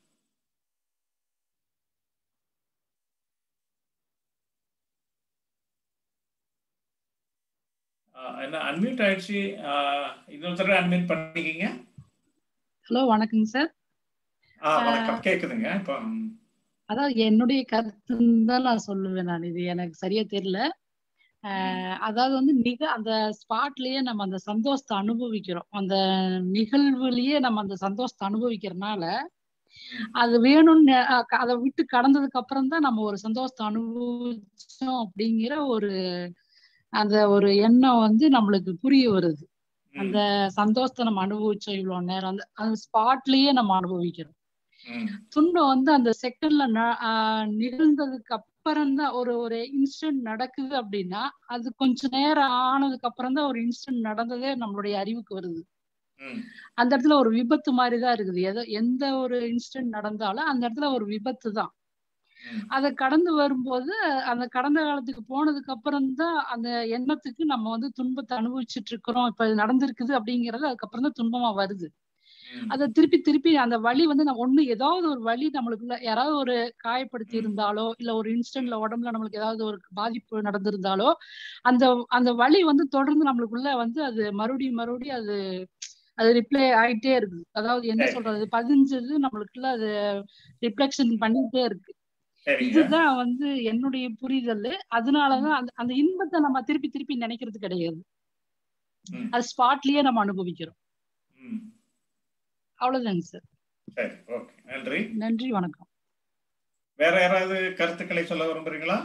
ஆஹ், என்ன அன்மியூட் ஆயிடுச்சு ஆஹ், இன்னொரு தடவை அன்மியூட் பண்ணிக்கிங்க ஹலோ வணக்கங்க சார் ஆ வணக்கம் கேக்குதுங்க இப்போ ம், அதாவது என்னுடைய கருத்துன்னு தான் நான் சொல்லுவேன் நான் இது எனக்கு சரியா தெரியல ஆஹ் அதாவது வந்து நிக அந்த ஸ்பாட்லயே நம்ம அந்த சந்தோஷத்தை அனுபவிக்கிறோம் அந்த நிகழ்வுலயே நம்ம அந்த சந்தோஷத்தை அனுபவிக்கிறதுனால அது வேணும்னு அஹ் க- அதை விட்டு கடந்ததுக்கு அப்புறம் தான் நம்ம ஒரு சந்தோஷத்தை அனுபவிச்சோம் அப்படிங்கிற ஒரு அந்த ஒரு எண்ணம் வந்து நம்மளுக்கு புரிய வருது ம், அந்த சந்தோஷத்தை நம்ம அனுபவிச்சோம் இவ்வளவு நேரம் அந்த அந்த ஸ்பாட்லயே நம்ம அனுபவிக்கிறோம் ம், துன்பம் வந்து அந்த செகண்ட்ல நிகழ்ந்ததுக்கு அப்புறம் தான் ஒரு ஒரு இன்சிடென்ட் நடக்குது அப்படின்னா அது கொஞ்ச நேரம் ஆனதுக்கு அப்புறம் தான் ஒரு இன்சிடென்ட் நடந்ததே நம்மளுடைய அறிவுக்கு வருது ம், அந்த இடத்துல ஒரு விபத்து மாதிரி தான் இருக்குது எதோ எந்த ஒரு இன்சிடென்ட் நடந்தாலும் அந்த இடத்துல ஒரு விபத்து தான் ம், அதை கடந்து வரும்போது அந்த கடந்த காலத்துக்கு போனதுக்கு அப்புறம் தான் அந்த எண்ணத்துக்கு நம்ம வந்து துன்பத்தை அனுபவிச்சுட்டு இருக்கிறோம் இப்ப இது நடந்திருக்குது அப்படிங்கறது அதுக்கப்புறம் தான் துன்பமா வருது ம், அதை திருப்பி திருப்பி அந்த வலி வந்து நம்ம ஒண்ணு ஏதாவது ஒரு வலி நம்மளுக்குள்ள யாராவது ஒரு காயப்படுத்தி ம். இருந்தாலோ இல்ல ஒரு இன்ஸ்டன்ட்ல உடம்புல நம்மளுக்கு ஏதாவது ஒரு பாதிப்பு நடந்திருந்தாலோ அந்த அந்த வலி வந்து தொடர்ந்து நம்மளுக்குள்ள வந்து அது மறுபடியும் மறுபடியும் அது அது ரிப்ளை ஆயிட்டே இருக்குது அதாவது என்ன சரி. சொல்றது பதிஞ்சது நம்மளுக்குள்ள அது ரிஃப்ளெக்ஷன் பண்ணிட்டே இருக்கு சரிங்க இதுதான் வந்து என்னுடைய புரிதல் அதனாலதான் அந்த அந்த இன்பத்தை நம்ம திருப்பி திருப்பி நினைக்கிறது கிடையாது ம், அது ஸ்பாட்லயே நம்ம அனுபவிக்கிறோம் ம். அவ்வளவுதாங்க சார் சரி ஓகே நன்றி நன்றி வணக்கம் வேற யாராவது கருத்துக்களை சொல்ல விரும்புறீங்களா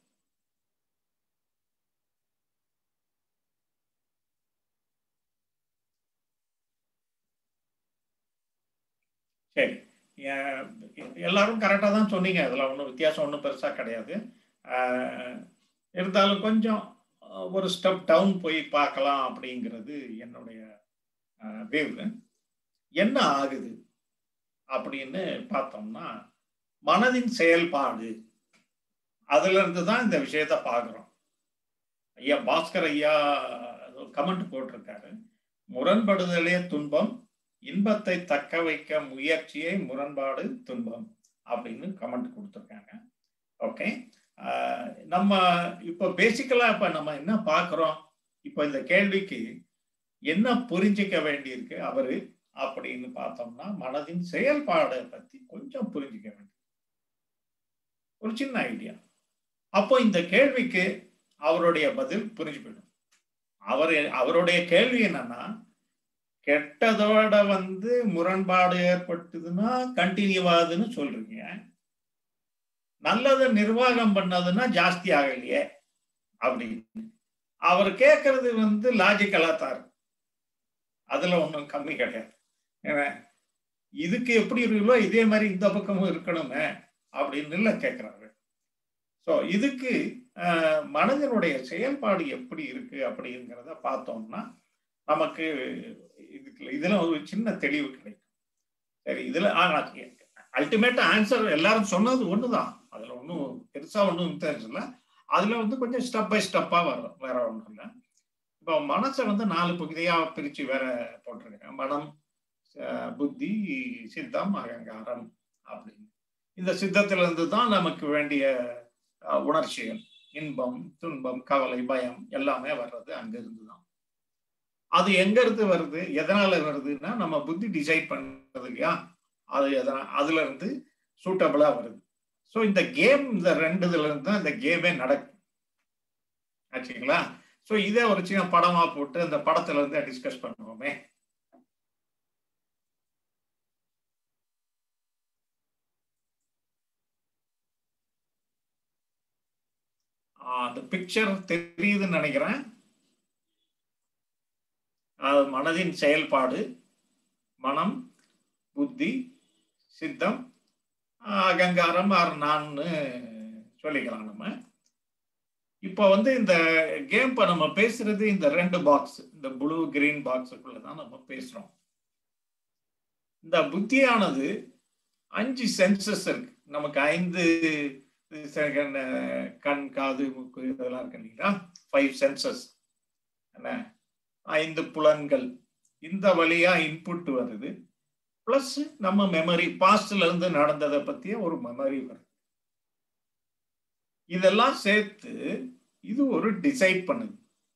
சரி எ- எல்லாரும் கரெக்டாக தான் சொன்னீங்க அதில் ஒன்றும் வித்தியாசம் ஒன்றும் பெருசாக கிடையாது ஆஹ், இருந்தாலும் கொஞ்சம் அஹ், ஒரு ஸ்டெப் டவுன் போய் பார்க்கலாம் அப்படிங்கிறது என்னுடைய வேவு என்ன ஆகுது அப்படின்னு பார்த்தோம்னா மனதின் செயல்பாடு அதுல இருந்து தான் இந்த விஷயத்த பார்க்குறோம் ஐயா பாஸ்கர் ஐயா கமெண்ட் போட்டிருக்காரு முரண்படுதலே துன்பம் இன்பத்தை தக்க வைக்க முயற்சியே முரண்பாடு துன்பம் அப்படின்னு கமெண்ட் கொடுத்துருக்காங்க ஓகே நம்ம இப்போ பேசிக்கலா இப்ப நம்ம என்ன பார்க்குறோம் இப்போ இந்த கேள்விக்கு என்ன புரிஞ்சிக்க வேண்டியிருக்கு அவரு அப்படின்னு பார்த்தோம்னா மனதின் செயல்பாடை பத்தி கொஞ்சம் புரிஞ்சிக்க வேண்டியது ஒரு சின்ன ஐடியா அப்போ இந்த கேள்விக்கு அவருடைய பதில் புரிஞ்சு போயிடும் அவர் அவருடைய கேள்வி என்னன்னா கெட்டதோட வந்து முரண்பாடு ஏற்பட்டுதுன்னா கண்டினியூ ஆகுதுன்னு சொல்றீங்க நல்லதை நிர்வாகம் பண்ணதுன்னா ஜாஸ்தி ஆகலையே அப்படின்னு அவர் கேட்கறது வந்து லாஜிக்கலா தான் இருக்கு அதுல ஒன்றும் கம்மி கிடையாது ஏன்னா இதுக்கு எப்படி இருக்குங்களோ இதே மாதிரி இந்த பக்கமும் இருக்கணுமே அப்படின்னு இல்லை கேட்குறாரு ஸோ இதுக்கு ஆஹ், மனிதனுடைய செயல்பாடு எப்படி இருக்கு அப்படிங்கிறத பார்த்தோம்னா நமக்கு இதுக்கு இதுல ஒரு சின்ன தெளிவு கிடைக்கும் சரி இதுல அல்டிமேட் ஆன்சர் எல்லாரும் சொன்னது ஒண்ணுதான் அதுல ஒன்றும் பெருசா ஒன்றும் தெரியல அதுல வந்து கொஞ்சம் ஸ்டெப் பை ஸ்டெப்பா வரும் வேற ஒன்றும் இல்லை இப்போ மனசை வந்து நாலு பகுதியா பிரிச்சு வேற போட்டிருக்கேன் மனம் அஹ், புத்தி சித்தம் அகங்காரம் அப்படின்னு இந்த சித்தத்துல இருந்து தான் நமக்கு வேண்டிய அஹ், உணர்ச்சிகள் இன்பம் துன்பம் கவலை பயம் எல்லாமே வர்றது அங்கிருந்து தான் அது எங்க இருந்து வருது எதனால வருதுன்னா நம்ம புத்தி டிசைட் பண்றது இல்லையா அது எதனா அதுல இருந்து சூட்டபிளா வருது ஸோ இந்த கேம் இந்த ரெண்டு இதுல இருந்து தான் இந்த கேமே நடக்கும் ஆச்சுங்களா ஸோ இதே ஒரு சின்ன படமா போட்டு அந்த படத்துல இருந்து டிஸ்கஸ் பண்ணுவோமே ஆஹ் அந்த பிக்சர் தெரியுதுன்னு நினைக்கிறேன் அது மனதின் செயல்பாடு மனம் புத்தி சித்தம் ஆஹ் அகங்காரம் ஆர் நான்னு சொல்லிக்கலாம் நம்ம இப்போ வந்து இந்த கேம் இப்போ நம்ம பேசுறது இந்த ரெண்டு பாக்ஸ் இந்த ப்ளூ கிரீன் பாக்ஸுக்குள்ள தான் நம்ம பேசுறோம் இந்த புத்தியானது அஞ்சு சென்சஸ் இருக்கு நமக்கு ஐந்து செகண்ட் கண் காது மூக்கு இதெல்லாம் இருக்கு இல்லைங்களா ஃபைவ் சென்சஸ் என்ன ஐந்து புலன்கள் இந்த வழியா இன்புட் வருது பிளஸ் நம்ம மெமரி பாஸ்ட்ல இருந்து நடந்ததை பத்திய ஒரு மெமரி வருது இதெல்லாம் சேர்த்து இது ஒரு டிசைட் பண்ணுது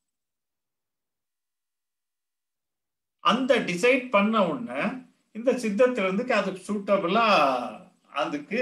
அந்த டிசைட் பண்ண உடனே இந்த சித்தத்திலிருந்து அதுக்கு சூட்டபிளா அதுக்கு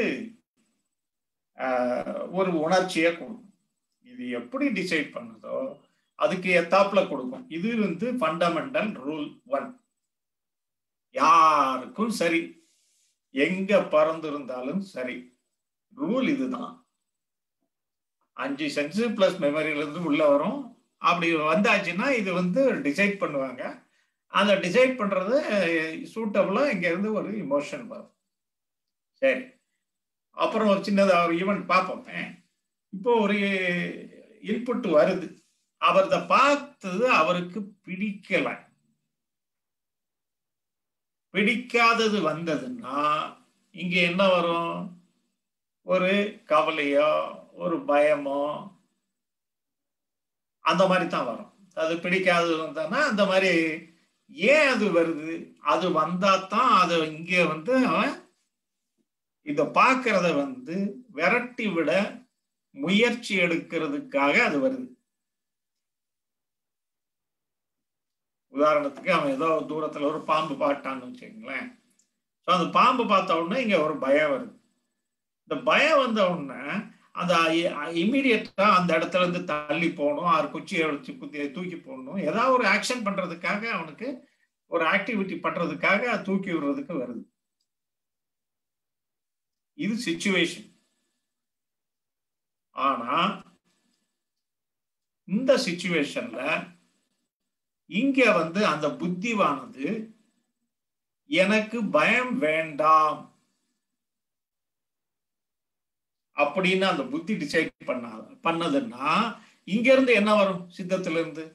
ஆஹ், ஒரு உணர்ச்சியை கொடுக்கும் இது எப்படி டிசைட் பண்ணுதோ அதுக்கு எத்தாப்புல கொடுக்கும் இது வந்து ஃபண்டமெண்டல் ரூல் ஒன் யாருக்கும் சரி எங்க பறந்திருந்தாலும் சரி ரூல் இதுதான் அஞ்சு சென்ஸ் பிளஸ் மெமரியில இருந்து உள்ள வரும் அப்படி வந்தாச்சுன்னா இது வந்து டிசைட் பண்ணுவாங்க அந்த டிசைட் பண்றது சூட்டபிளா இங்க இருந்து ஒரு இமோஷன் வரும் சரி அப்புறம் ஒரு சின்னதா ஒரு ஈவெண்ட் பார்ப்போமே இப்போ ஒரு இன்புட் வருது அவர் இதை பார்த்தது அவருக்கு பிடிக்கல பிடிக்காதது வந்ததுன்னா இங்க என்ன வரும் ஒரு கவலையோ ஒரு பயமோ அந்த மாதிரி தான் வரும் அது பிடிக்காதது வந்ததுன்னா அந்த மாதிரி ஏன் அது வருது அது வந்தா தான் அது இங்க வந்து அவன் இத பார்க்கறத வந்து விரட்டி விட முயற்சி எடுக்கிறதுக்காக அது வருது உதாரணத்துக்கு அவன் ஏதோ தூரத்துல ஒரு பாம்பு பாட்டான்னு வச்சுக்கங்களேன் ஸோ அந்த பாம்பு பார்த்த உடனே இங்க ஒரு பயம் வருது இந்த பயம் வந்த உடனே அந்த இம்மிடியட்டா அந்த இடத்துல இருந்து தள்ளி போகணும் ஆறு குச்சியை வச்சு குத்தி தூக்கி போடணும் ஏதாவது ஒரு ஆக்ஷன் பண்றதுக்காக அவனுக்கு ஒரு ஆக்டிவிட்டி பண்றதுக்காக தூக்கி விடுறதுக்கு வருது இது சுச்சுவேஷன் ஆனா இந்த சுச்சுவேஷன்ல இங்க வந்து அந்த புத்திவானது எனக்கு பயம் வேண்டாம் அப்படின்னு அந்த புத்தி டிசைட் பண்ண பண்ணதுன்னா இங்க இருந்து என்ன வரும் சித்தத்துல இருந்து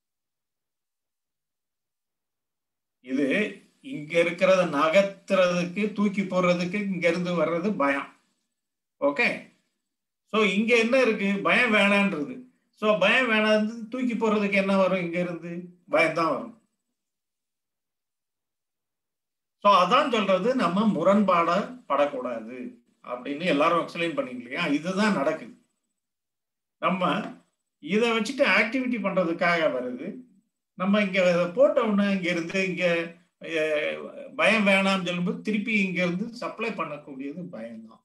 இது இங்க இருக்கிறத நகர்த்துறதுக்கு தூக்கி போடுறதுக்கு இங்க இருந்து வர்றது பயம் ஓகே சோ இங்க என்ன இருக்கு பயம் வேணான்றது சோ பயம் வேணாம் தூக்கி போடுறதுக்கு என்ன வரும் இங்க இருந்து பயம்தான் வரும் சோ அதான் சொல்றது நம்ம முரண்பாட படக்கூடாது அப்படின்னு எல்லாரும் எக்ஸ்பிளைன் பண்ணீங்க இல்லையா இதுதான் நடக்குது நம்ம இதை வச்சுட்டு ஆக்டிவிட்டி பண்றதுக்காக வருது நம்ம இங்க போட்ட உடனே இங்க இருந்து இங்க பயம் வேணாம்னு சொல்லும்போது திருப்பி இங்க இருந்து சப்ளை பண்ணக்கூடியது பயம்தான்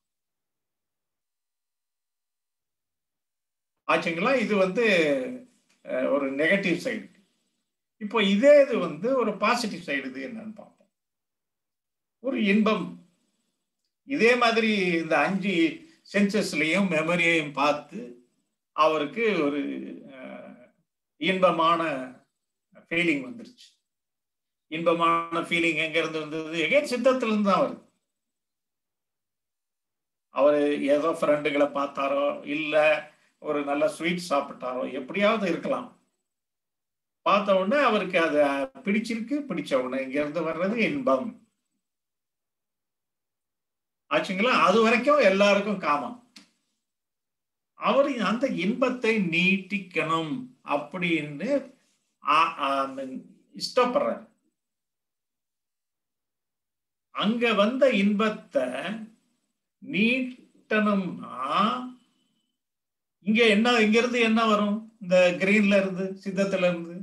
ஆச்சுங்களா இது வந்து ஒரு நெகட்டிவ் சைடு இப்போ இதே இது வந்து ஒரு பாசிட்டிவ் சைடு இது என்னன்னு பார்ப்போம் ஒரு இன்பம் இதே மாதிரி இந்த அஞ்சு சென்சஸ்லையும் மெமரியையும் பார்த்து அவருக்கு ஒரு இன்பமான ஃபீலிங் வந்துருச்சு இன்பமான ஃபீலிங் எங்க இருந்து வந்தது எகேன் சித்தத்துல இருந்து தான் வருது அவர் ஏதோ ஃப்ரெண்டுகளை பார்த்தாரோ இல்ல ஒரு நல்ல ஸ்வீட் சாப்பிட்டாரோ எப்படியாவது இருக்கலாம் பார்த்த உடனே அவருக்கு அது பிடிச்சிருக்கு பிடிச்ச உடனே இங்க இருந்து வர்றது இன்பம் ஆச்சுங்களா அது வரைக்கும் எல்லாருக்கும் காமம் அவர் அந்த இன்பத்தை நீட்டிக்கணும் அப்படின்னு ஆ- ஆ- இஷ்டப்படுறார் அங்க வந்த இன்பத்தை நீட்டணும்னா இங்க என்ன இங்க இருந்து என்ன வரும் இந்த கிரீன்ல இருந்து சித்தத்துல இருந்து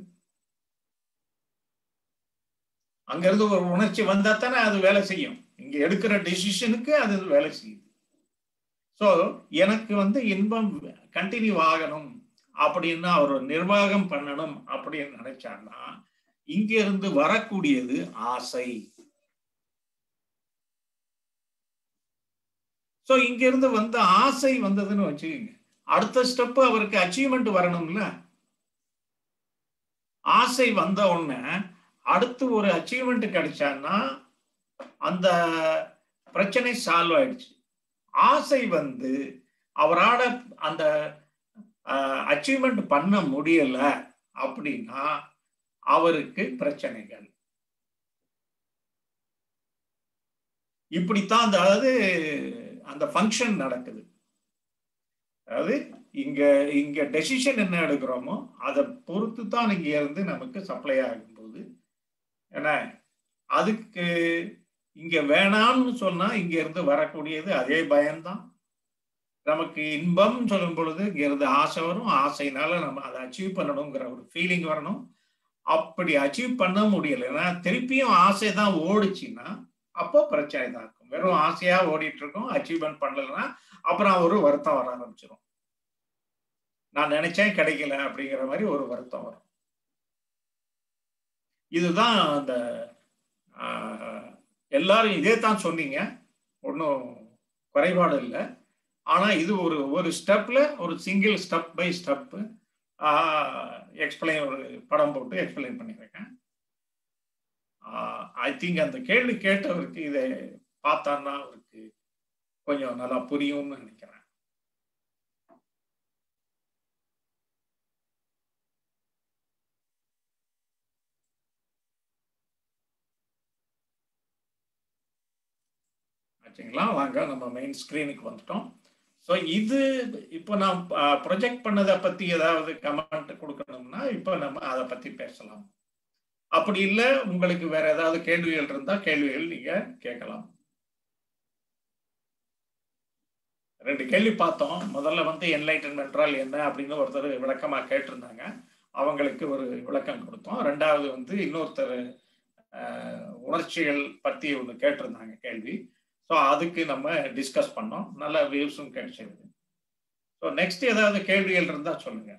அங்க இருந்து ஒரு உணர்ச்சி வந்தா தானே அது வேலை செய்யும் இங்க எடுக்கிற டெசிஷனுக்கு அது வேலை செய்யுது சோ எனக்கு வந்து இன்பம் கண்டினியூ ஆகணும் அப்படின்னு அவர் நிர்வாகம் பண்ணணும் அப்படின்னு நினைச்சாருன்னா இங்க இருந்து வரக்கூடியது ஆசை சோ இங்க இருந்து வந்த ஆசை வந்ததுன்னு வச்சுக்கோங்க அடுத்த ஸ்டெப் அவருக்கு அச்சீவ்மெண்ட் வரணும்ல ஆசை வந்த உடனே அடுத்து ஒரு அச்சீவ்மெண்ட் கிடைச்சான்னா அந்த பிரச்சனை சால்வ் ஆயிடுச்சு ஆசை வந்து அவரால அந்த அச்சீவ்மெண்ட் பண்ண முடியல அப்படின்னா அவருக்கு பிரச்சனைகள் இப்படித்தான் அந்த அதாவது அந்த ஃபங்க்ஷன் நடக்குது அதாவது இங்க இங்க டெசிஷன் என்ன எடுக்கிறோமோ அதை பொறுத்து தான் இங்க இருந்து நமக்கு சப்ளை ஆகும்போது ஏன்னா அதுக்கு இங்க வேணாம்னு சொன்னா இங்க இருந்து வரக்கூடியது அதே பயம்தான் நமக்கு இன்பம் சொல்லும் பொழுது இங்க இருந்து ஆசை வரும் ஆசைனால நம்ம அதை அச்சீவ் பண்ணணுங்கிற ஒரு ஃபீலிங் வரணும் அப்படி அச்சீவ் பண்ண முடியலைன்னா திருப்பியும் ஆசை தான் ஓடுச்சுன்னா அப்போ பிரச்சனை தான் இருக்கும் வெறும் ஆசையா ஓடிட்டு இருக்கோம் அச்சீவ்மெண்ட் பண்ணலைன்னா அப்புறம் ஒரு வருத்தம் வர ஆரம்பிச்சிடும் நான் நினைச்சேன் கிடைக்கல அப்படிங்கிற மாதிரி ஒரு வருத்தம் வரும் இதுதான் அந்த எல்லாரும் இதே தான் சொன்னீங்க ஒன்றும் குறைபாடு இல்லை ஆனால் இது ஒரு ஒரு ஸ்டெப்ல ஒரு single step by step explain ஒரு படம் போட்டு எக்ஸ்பிளைன் பண்ணியிருக்கேன் ஐ திங்க் அந்த கேள்வி கேட்டவருக்கு இதை பார்த்தான்னா அவருக்கு கொஞ்சம் நல்லா புரியும்னு நினைக்கிறேன் ஆச்சுங்களா வாங்க நம்ம மெயின் ஸ்க்ரீனுக்கு வந்துட்டோம் ஸோ இது இப்போ நான் ப்ரொஜெக்ட் பண்ணதை பற்றி ஏதாவது கமெண்ட் கொடுக்கணும்னா இப்போ நம்ம அதை பற்றி பேசலாம் அப்படி இல்லை உங்களுக்கு வேற ஏதாவது கேள்விகள் இருந்தால் கேள்விகள் நீங்க கேட்கலாம் ரெண்டு கேள்வி பார்த்தோம் முதல்ல வந்து என்லைட்டன்மெண்ட் என்றால் என்ன அப்படின்னு ஒருத்தர் விளக்கமாக கேட்டிருந்தாங்க அவங்களுக்கு ஒரு விளக்கம் கொடுத்தோம் ரெண்டாவது வந்து இன்னொருத்தர் உணர்ச்சிகள் பற்றி ஒன்று கேட்டிருந்தாங்க கேள்வி ஸோ அதுக்கு நம்ம டிஸ்கஸ் பண்ணோம் நல்ல வியூஸும் கிடைச்சிருது ஸோ நெக்ஸ்ட் ஏதாவது கேள்விகள் இருந்தால் சொல்லுங்க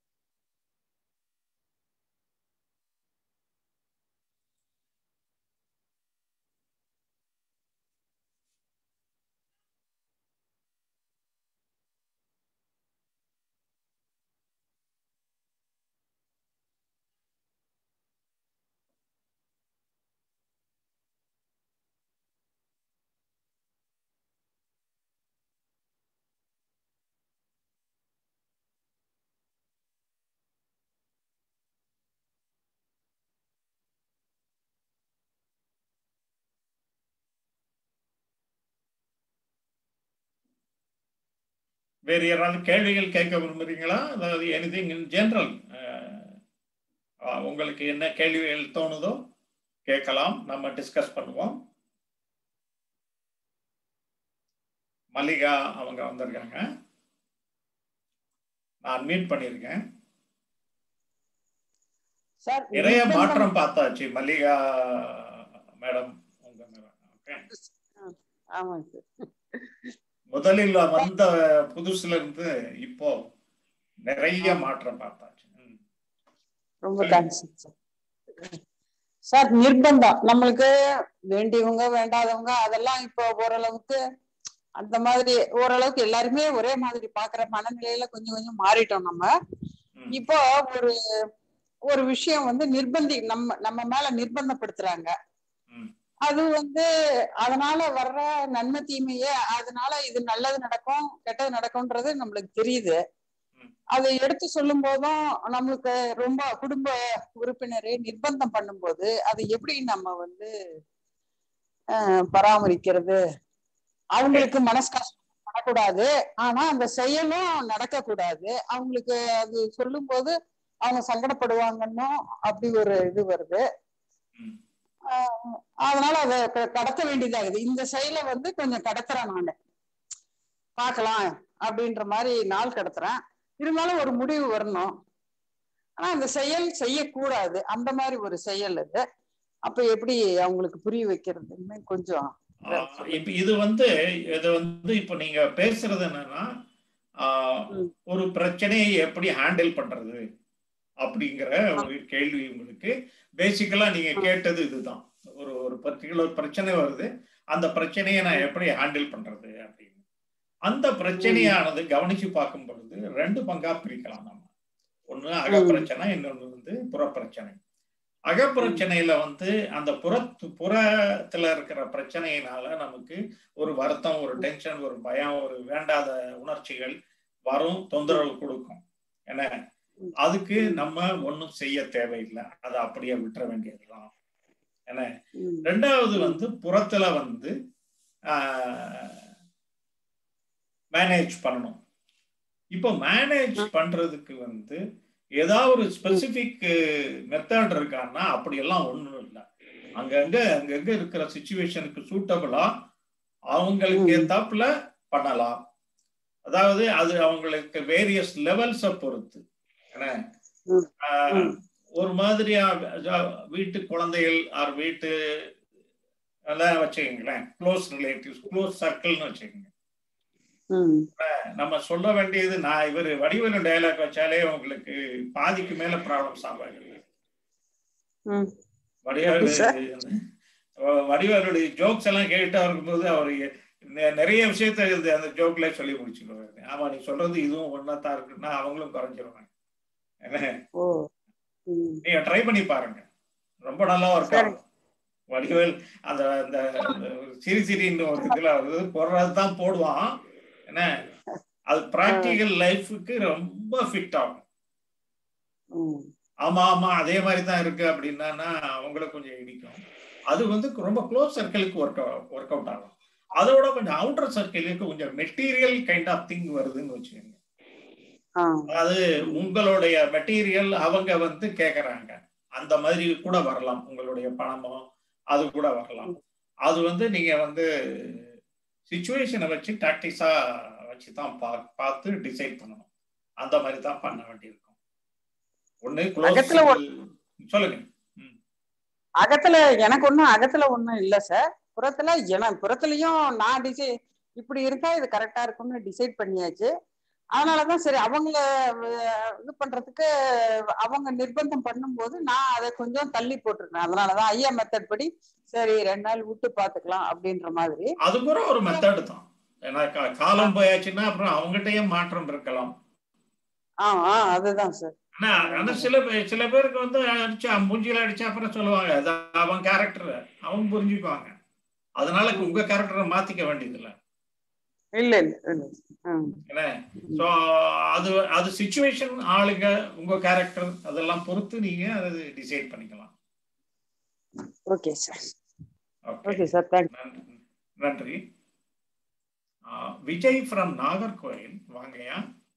வேறு யாராவது கேள்விகள் கேட்க விரும்புறீங்களா அதாவது எனிதிங் இன் ஜென்ரல் உங்களுக்கு என்ன கேள்விகள் தோணுதோ கேட்கலாம் நம்ம டிஸ்கஸ் பண்ணுவோம் மல்லிகா அவங்க வந்திருக்காங்க நான் மீட் பண்ணியிருக்கேன் சார் நிறைய மாற்றம் பார்த்தாச்சு மல்லிகா மேடம் உங்க மேடம் ஓகே ஆமாங்க சார் முதலில் வந்த புதுசுல இருந்து இப்போ நிறைய மாற்றம் பார்த்தாச்சு ரொம்ப தேங்க்ஸ் சார் சார் நிர்பந்தம் நம்மளுக்கு வேண்டியவங்க வேண்டாதவங்க அதெல்லாம் இப்போ ஓரளவுக்கு அந்த மாதிரி ஓரளவுக்கு எல்லாருமே ஒரே மாதிரி பாக்குற மனநிலையில கொஞ்சம் கொஞ்சம் மாறிட்டோம் நம்ம இப்போ ஒரு ஒரு விஷயம் வந்து நிர்பந்தி நம்ம நம்ம மேல நிர்பந்தப்படுத்துறாங்க ம். அது வந்து அதனால வர்ற நன்மை தீமையே அதனால இது நல்லது நடக்கும் கெட்டது நடக்கும்ன்றது நம்மளுக்கு தெரியுது ம். அதை எடுத்து சொல்லும் போதும் நம்மளுக்கு ரொம்ப குடும்ப உறுப்பினரை நிர்பந்தம் பண்ணும்போது அது எப்படி நம்ம வந்து அஹ், பராமரிக்கிறது அவங்களுக்கு மனசு கஷ்டம் வரக்கூடாது ஆனா அந்த செயலும் நடக்கக்கூடாது அவங்களுக்கு அது சொல்லும் போது அவங்க சங்கடப்படுவாங்கன்னு அப்படி ஒரு இது வருது ம். ஆஹ் அதனால அதை க- கடத்த வேண்டியதாகுது இந்த செயலை வந்து கொஞ்சம் கடத்துறேன் நானு பார்க்கலாம் அப்படின்ற மாதிரி நாள் கடத்துறேன் இருந்தாலும் ஒரு முடிவு வரணும் ஆனா அந்த செயல் செய்யக்கூடாது அந்த மாதிரி ஒரு செயல் அது அப்ப எப்படி அவங்களுக்கு புரிய வைக்கிறதுன்னு கொஞ்சம் ஆஹ் இப்ப இது வந்து இது வந்து இப்ப நீங்க பேசுறது என்னன்னா ஆஹ் ம். ஒரு பிரச்சனையை எப்படி ஹேண்டில் பண்றது அப்படிங்கிற ஒரு கேள்வி உங்களுக்கு பேசிக்கலா நீங்க கேட்டது இதுதான் ஒரு ஒரு பர்டிகுலர் பிரச்சனை வருது அந்த பிரச்சனையை நான் எப்படி ஹேண்டில் பண்றது அப்படின்னு அந்த பிரச்சனையானது கவனிச்சு பார்க்கும் பொழுது ரெண்டு பங்கா பிரிக்கலாம் நம்ம ஒண்ணு அகப்பிரச்சனை இன்னொன்னு வந்து புறப்பிரச்சனை அகப்பிரச்சனையில வந்து அந்த புறத்து புறத்துல இருக்கிற பிரச்சனையினால நமக்கு ஒரு வருத்தம் ஒரு டென்ஷன் ஒரு பயம் ஒரு வேண்டாத உணர்ச்சிகள் வரும் தொந்தரவு கொடுக்கும் என்ன அதுக்கு நம்ம ஒண்ணும் செய்ய தேவையில்லை அதை அப்படியே விட்டுற வேண்டியதுதான் என்ன ம், ரெண்டாவது வந்து புறத்துல வந்து மேனேஜ் பண்ணணும் இப்போ மேனேஜ் பண்றதுக்கு வந்து ஏதாவது ஒரு ஸ்பெசிபிக் மெத்தட் இருக்கான்னா அப்படியெல்லாம் ஒண்ணும் இல்லை அங்கங்க அங்கங்க இருக்கிற சுச்சுவேஷனுக்கு சூட்டபிளா அவங்களுக்கு ம். ஏத்தாப்புல பண்ணலாம் அதாவது அது அவங்களுக்கு வேரியஸ் லெவல்ஸை பொறுத்து என்ன ம். ஆஹ், ம். ஒரு மாதிரியா அஹ், வீட்டு குழந்தைகள் ஆர் வீட்டு எல்லாம் வச்சுக்கோங்களேன் க்ளோஸ் ரிலேட்டிவ்ஸ் க்ளோஸ் சர்க்கிள்னு வச்சுக்கோங்க ம், நம்ம சொல்ல வேண்டியது நான் இவர் வடிவேலு டயலாக் வச்சாலே உங்களுக்கு பாதிக்கு மேல ப்ராப்ளம் சால்வ் ஆகிடுது ம். வடிவேலு சார். வடிவேலுடைய ஜோக்ஸ் எல்லாம் கேட்டு அவருக்கு போது அவர் நெ- நிறைய விஷயத்த இது அந்த ஜோக்ல சொல்லி முடிச்சுடுவாரு ஆமா நீ சொல்றது இதுவும் ஒன்னாத்தான் இருக்குன்னா அவங்களும் குறைஞ்சிருவாங்க என்ன ஓ ம், நீங்க ட்ரை பண்ணி பாருங்க ரொம்ப நல்லா ஒர்க் சரி. ஆகும் வடிவேல் அந்த அந்த சிரி சிரின்னு ஒரு இதுல வருது போடுறது தான் போடுவான் என்ன அது ப்ராக்டிக்கல் லைஃபுக்கு ரொம்ப ஃபிட் ஆகும் ம், ஆமா ஆமா அதே மாதிரி தான் இருக்கு அப்படின்னா அவங்களுக்கு கொஞ்சம் இடிக்கும் அது வந்து ரொம்ப க்ளோஸ் சர்க்கிளுக்கு ஒர்க் ஒர்க் அவுட் ஆகும் அதோட கொஞ்சம் அவுட்டர் சர்க்கிளுக்கு கொஞ்சம் மெட்டீரியல் கைண்ட் ஆஃப் திங் வருதுன்னு வச்சுக்கோங்க ஆ, அது உங்களுடைய மெட்டீரியல் அவங்க வந்து கேக்குறாங்க அந்த மாதிரி கூட வரலாம் உங்களுடைய பணமோ அது கூட வரலாம் அது வந்து நீங்க வந்து சுச்சுவேஷனை வச்சு டாக்டிஸா வச்சு தான் பா பார்த்து டிசைட் பண்ணணும் அந்த மாதிரி தான் பண்ண வேண்டியிருக்கும் ஒண்ணு அகத்துல க்ளோஸ் சொல்லுங்க அகத்துல எனக்கு ஒண்ணும் அகத்துல ஒண்ணும் இல்ல சார் புறத்துல என புறத்துலயும் நான் டிசை இப்படி இருக்கா இது கரெக்டா இருக்கும்னு டிசைட் பண்ணியாச்சு அதனாலதான் சரி அவங்கள அஹ், இது பண்றதுக்கு அவங்க நிர்பந்தம் பண்ணும்போது நான் அதை கொஞ்சம் தள்ளி போட்டிருக்கேன் அதனாலதான் ஐயா மெத்தட் படி சரி ரெண்டு நாள் விட்டு பாத்துக்கலாம் அப்படின்ற மாதிரி அது கூட ஒரு மெத்தட் தான் ஏன்னா கா- காலம் போயாச்சுன்னா அப்புறம் அவங்ககிட்டயும் மாற்றம் இருக்கலாம் ஆ ஆ அதுதான் சார் ஆனா ஆனா சில பே- சில பேருக்கு வந்து அடிச்சா மூஞ்சில அடிச்சா அப்புறம் சொல்லுவாங்க அது அவன் கேரக்டர் அவங்க புரிஞ்சுக்குவாங்க அதனால உங்க கேரக்டரை மாத்திக்க வேண்டியது இல்ல இல்ல இல்ல இல்ல ம், என்ன சோ அது அது சுச்சுவேஷன் ஆளுங்க உங்க கேரக்டர் அதெல்லாம் பொறுத்து நீங்க அதை டிசைட் பண்ணிக்கலாம் okay sir okay okay sir thanks நன்றி நன்றி ஆ, விஜய் ஃப்ரம் நாகர்கோயில் வாங்கய்யா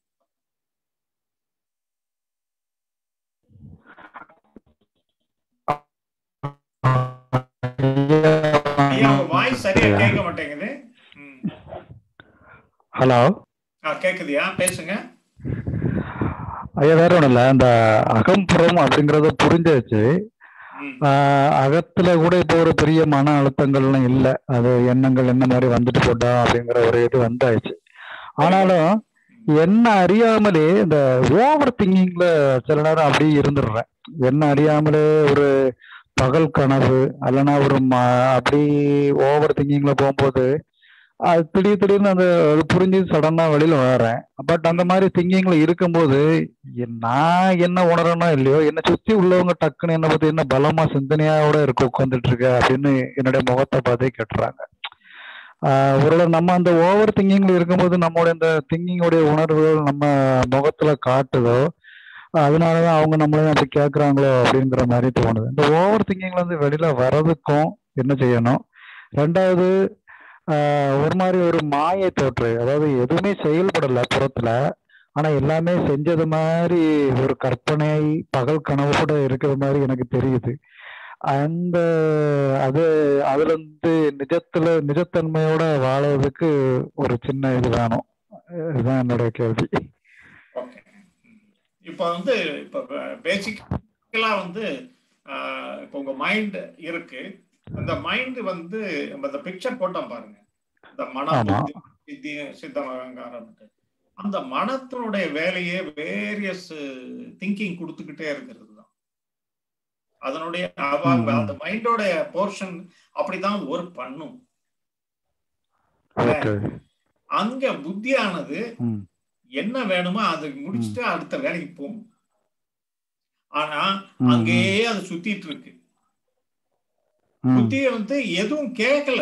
ஐயா உங்க வாய்ஸ் சரியா கேட்க மாட்டேங்குது ம். ஹலோ ஆ கேக்குதுயா பேசுங்க ஐயா வேற ஒண்ணும் இல்ல இந்த அகம்புறம் அப்படிங்கறத புரிஞ்சாச்சு ம் ஆஹ் அகத்துல கூட இப்போ ஒரு பெரிய மன அழுத்தங்கள்லாம் இல்ல அது எண்ணங்கள் என்ன மாதிரி வந்துட்டு போட்டா அப்படிங்கிற ஒரு இது வந்தாச்சு ஆனாலும் என்ன அறியாமலே இந்த ஓவர் திங்கிங்ல சில நேரம் அப்படியே இருந்துடுறேன் என்ன அறியாமலே ஒரு பகல் கனவு அல்லனா ஒரு ம- அப்படி ஓவர் திங்கிங்ல போகும்போது அது திடீர் திடீர்னு அந்த அது புரிஞ்சு சடனா வெளியில வரேன் பட் அந்த மாதிரி திங்கிங்ல இருக்கும்போது எ- நான் என்ன உணரனோ இல்லையோ என்னை சுத்தி உள்ளவங்க டக்குன்னு என்ன பத்தி என்ன பலமா சிந்தனையோட இருக்க உட்காந்துட்டு இருக்க அப்படின்னு என்னுடைய முகத்தை பார்த்தே கேட்டுறாங்க ஆஹ் ஒருவேளை நம்ம அந்த ஓவர் திங்கிங்ல இருக்கும்போது நம்மளுடைய அந்த திங்கிங்கோடைய உணர்வுகள் நம்ம முகத்துல காட்டுதோ அதனாலதான் அவங்க நம்மளையும் அப்படி கேட்கறாங்களோ அப்படிங்கிற மாதிரி தோணுது இந்த ஓவர் திங்கிங்ல இருந்து வெளியில வர்றதுக்கும் என்ன செய்யணும் ரெண்டாவது ஆஹ் ஒரு மாதிரி ஒரு மாயை தோற்று அதாவது எதுவுமே செயல்படல புறத்துல ஆனா எல்லாமே செஞ்சது மாதிரி ஒரு கற்பனை பகல் கனவோட இருக்கிற மாதிரி எனக்கு தெரியுது அந்த அது அதுல இருந்து நிஜத்துல நிஜத்தன்மையோட வாழறதுக்கு ஒரு சின்ன இது வேணும் இதுதான் என்னோட கேள்வி ஓகே இப்போ வந்து இப்போ பேசிக்கலா வந்து ஆஹ், இப்போ உங்க மைண்ட் இருக்கு அந்த மைண்ட் வந்து நம்ம இந்த பிக்சர் போட்டோம் பாருங்க இந்த மனம் ஆமா. புத்தி, சித்தி சித்தம் அகங்காரம் அந்த மனத்தினுடைய வேலையே வேரியஸ் திங்கிங் கொடுத்துக்கிட்டே இருக்கிறது தான் அதனுடைய அவங்க ம், ம். அந்த மைண்டோட போர்ஷன் அப்படிதான் ஒர்க் பண்ணும் ஓகே அங்க புத்தியானது ம் என்ன வேணுமோ அதை முடிச்சுட்டு அடுத்த வேலைக்கு போகும் ஆனா ம், அங்கேயே அது சுத்திட்டு இருக்கு ம், புத்திய வந்து எதுவும் கேட்கல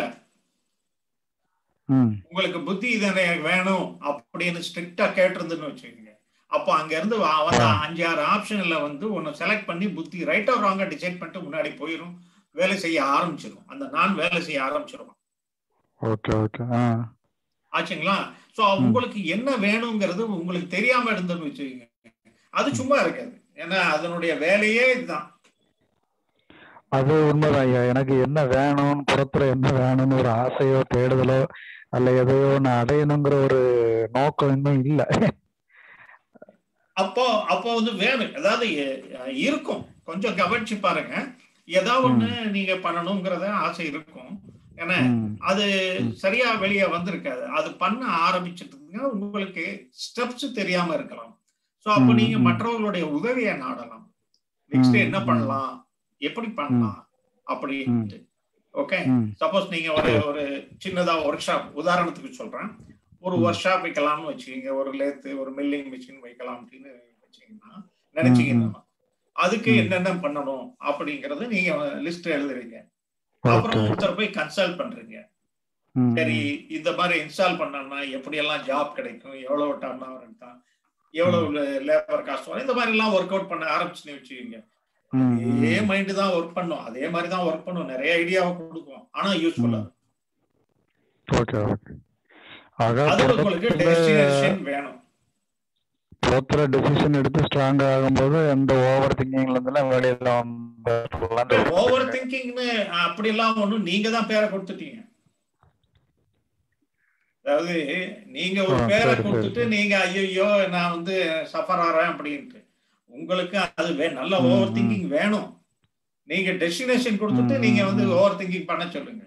ம், உங்களுக்கு புத்தி இதனை வேணும் அப்படின்னு ஸ்ட்ரிக்டா கேட்டிருந்துன்னு வச்சுக்கோங்க அப்போ அங்க இருந்து வ- வந்த அஞ்சு ஆறு ஆப்ஷன்ல வந்து ஒன்னு செலக்ட் பண்ணி புத்தி ரைட்டா ராங்கா டிசைட் பண்ணிட்டு முன்னாடி போயிடும் வேலை செய்ய ஆரம்பிச்சிடும் அந்த நான் வேலை செய்ய ஆரம்பிச்சிடும் ஓகே ஓகே ஆ ஆச்சுங்களா சோ உங்களுக்கு என்ன வேணுங்கிறது உங்களுக்கு தெரியாம இருந்ததுன்னு வச்சுக்கோங்க அது சும்மா இருக்காது ஏன்னா அதனுடைய வேலையே இதுதான் அது உண்மைதான் ஐயா எனக்கு என்ன வேணும்னு புறத்துல என்ன வேணும்னு ஒரு ஆசையோ தேடுதலோ அல்ல எதையோ நான் அடையணுங்கிற ஒரு நோக்கம் இன்னும் இல்லை அப்போ அப்போ வந்து வேணும் அதாவது எ- இருக்கும் கொஞ்சம் கவனிச்சு பாருங்க ஏதாவது ஒண்ணு நீங்க பண்ணணுங்கிறத ஆசை இருக்கும் ஏன்னா ம், அது ம். சரியா வெளியே வந்திருக்காது அது பண்ண ஆரம்பிச்சிட்டு உங்களுக்கு ஸ்டெப்ஸ் தெரியாம இருக்கலாம் சோ அப்ப ம், நீங்க ம். மற்றவர்களுடைய உதவியை நாடலாம் நெக்ஸ்ட் ம், என்ன ம். பண்ணலாம் எப்படி பண்ணலாம் அப்படின்ட்டு ஓகே ம், சப்போஸ் நீங்க ஒரு ஒரு சின்னதா ஒர்க் ஷாப் உதாரணத்துக்கு சொல்றேன் ஒரு ம். ஒர்க் ஷாப் வைக்கலாம்னு வச்சுக்கீங்க ஒரு லேத்து ஒரு மில்லிங் மிஷின் வைக்கலாம் அப்படின்னு வச்சீங்கன்னா நினைச்சீங்கன்னா அதுக்கு ம். என்னென்ன பண்ணணும் அப்படிங்கறது நீங்க லிஸ்ட் எழுதுறீங்க அப்புறம் ஓகே ஒருத்தர் போய் கன்சல்ட் பண்றீங்க ம், சரி இந்த மாதிரி இன்ஸ்டால் பண்ணோம்னா எப்படி எல்லாம் ஜாப் கிடைக்கும் எவ்வளவு டன் அவர் எடுத்தான் எவ்வளவு லேபர் காஸ்ட் வரும் இந்த மாதிரி எல்லாம் ஒர்க் அவுட் பண்ண ஆரம்பிச்சுன்னு வச்சுக்கீங்க ம், அதே ம். மைண்ட் தான் ஒர்க் பண்ணும் அதே மாதிரி தான் ஒர்க் பண்ணும் நிறைய ஐடியாவை கொடுக்கும் ஆனா யூஸ்ஃபுல்லா ம். ஓகே ஓகே ஆக அது உங்களுக்கு புறத்துல டெஸ்டினேஷன் வேணும் புறத்துல டெசிஷன் எடுத்து ஸ்ட்ராங் ஆகும்போது எந்த ஓவர் திங்கிங்ல இருந்தெல்லாம் வெளியில வந்துடலாம் ஓவர் திங்கிங்னு அப்படி எல்லாம் ஒண்ணும் நீங்க தான் பேரை கொடுத்துட்டீங்க அதாவது நீங்க ஒரு ஆ, பேரை சரி, சரி, கொடுத்துட்டு சரி. நீங்க ஐயோ நான் வந்து சஃபர் ஆறேன் அப்படின்ட்டு உங்களுக்கு அது வே- நல்ல ம், ஓவர் ம். திங்கிங் வேணும் நீங்க டெஸ்டினேஷன் கொடுத்துட்டு ம், நீங்க ம், வந்து ம். ஓவர் திங்கிங் பண்ண சொல்லுங்க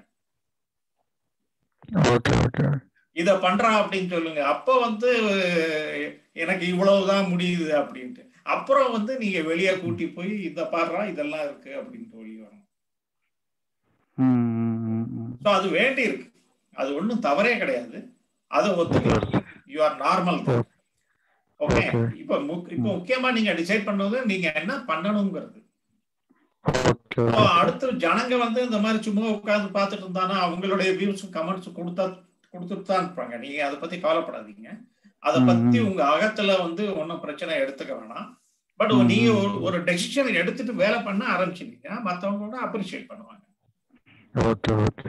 ஓகே ஓகே இத பண்றா அப்படின்னு சொல்லுங்க அப்ப வந்து எனக்கு இவ்வளவுதான் முடியுது அப்படின்ட்டு அப்புறம் வந்து நீங்க வெளியே கூட்டி போய் இத பாடுறா இதெல்லாம் இருக்கு அப்படின்ட்டு வெளியே வரும் ம், ம், ம், ம். ஸோ அது வேண்டி இருக்கு அது ஒண்ணும் தவறே கிடையாது அதை ஒத்துக்கலாம் சரி. யூ ஆர் நார்மல் தான் ஓகே Okay. இப்போ முக்- இப்போ முக்கியமா நீங்க டிசைட் பண்ணது நீங்க என்ன பண்ணணுங்கிறது ஓகே இப்போ அடுத்து ஜனங்க வந்து இந்த மாதிரி சும்மா உட்கார்ந்து பார்த்துட்டு இருந்தானா அவங்களுடைய வியூஸ் கமெண்ட்ஸ் கொடுத்தா கொடுத்துட்டு தான் இருப்பாங்க நீங்க அதை பத்தி கவலைப்படாதீங்க அதை ம், பத்தி ம். உங்க அகத்துல வந்து ஒன்றும் பிரச்சனை எடுத்துக்க வேணாம் பட் ம், நீங்க ம், ஒரு ம். ஒரு டெசிஷன் எடுத்துட்டு வேலை பண்ண ஆரம்பிச்சிட்டீங்க மற்றவங்களோட அப்ரிஷியேட் பண்ணுவாங்க ஓகே ஓகே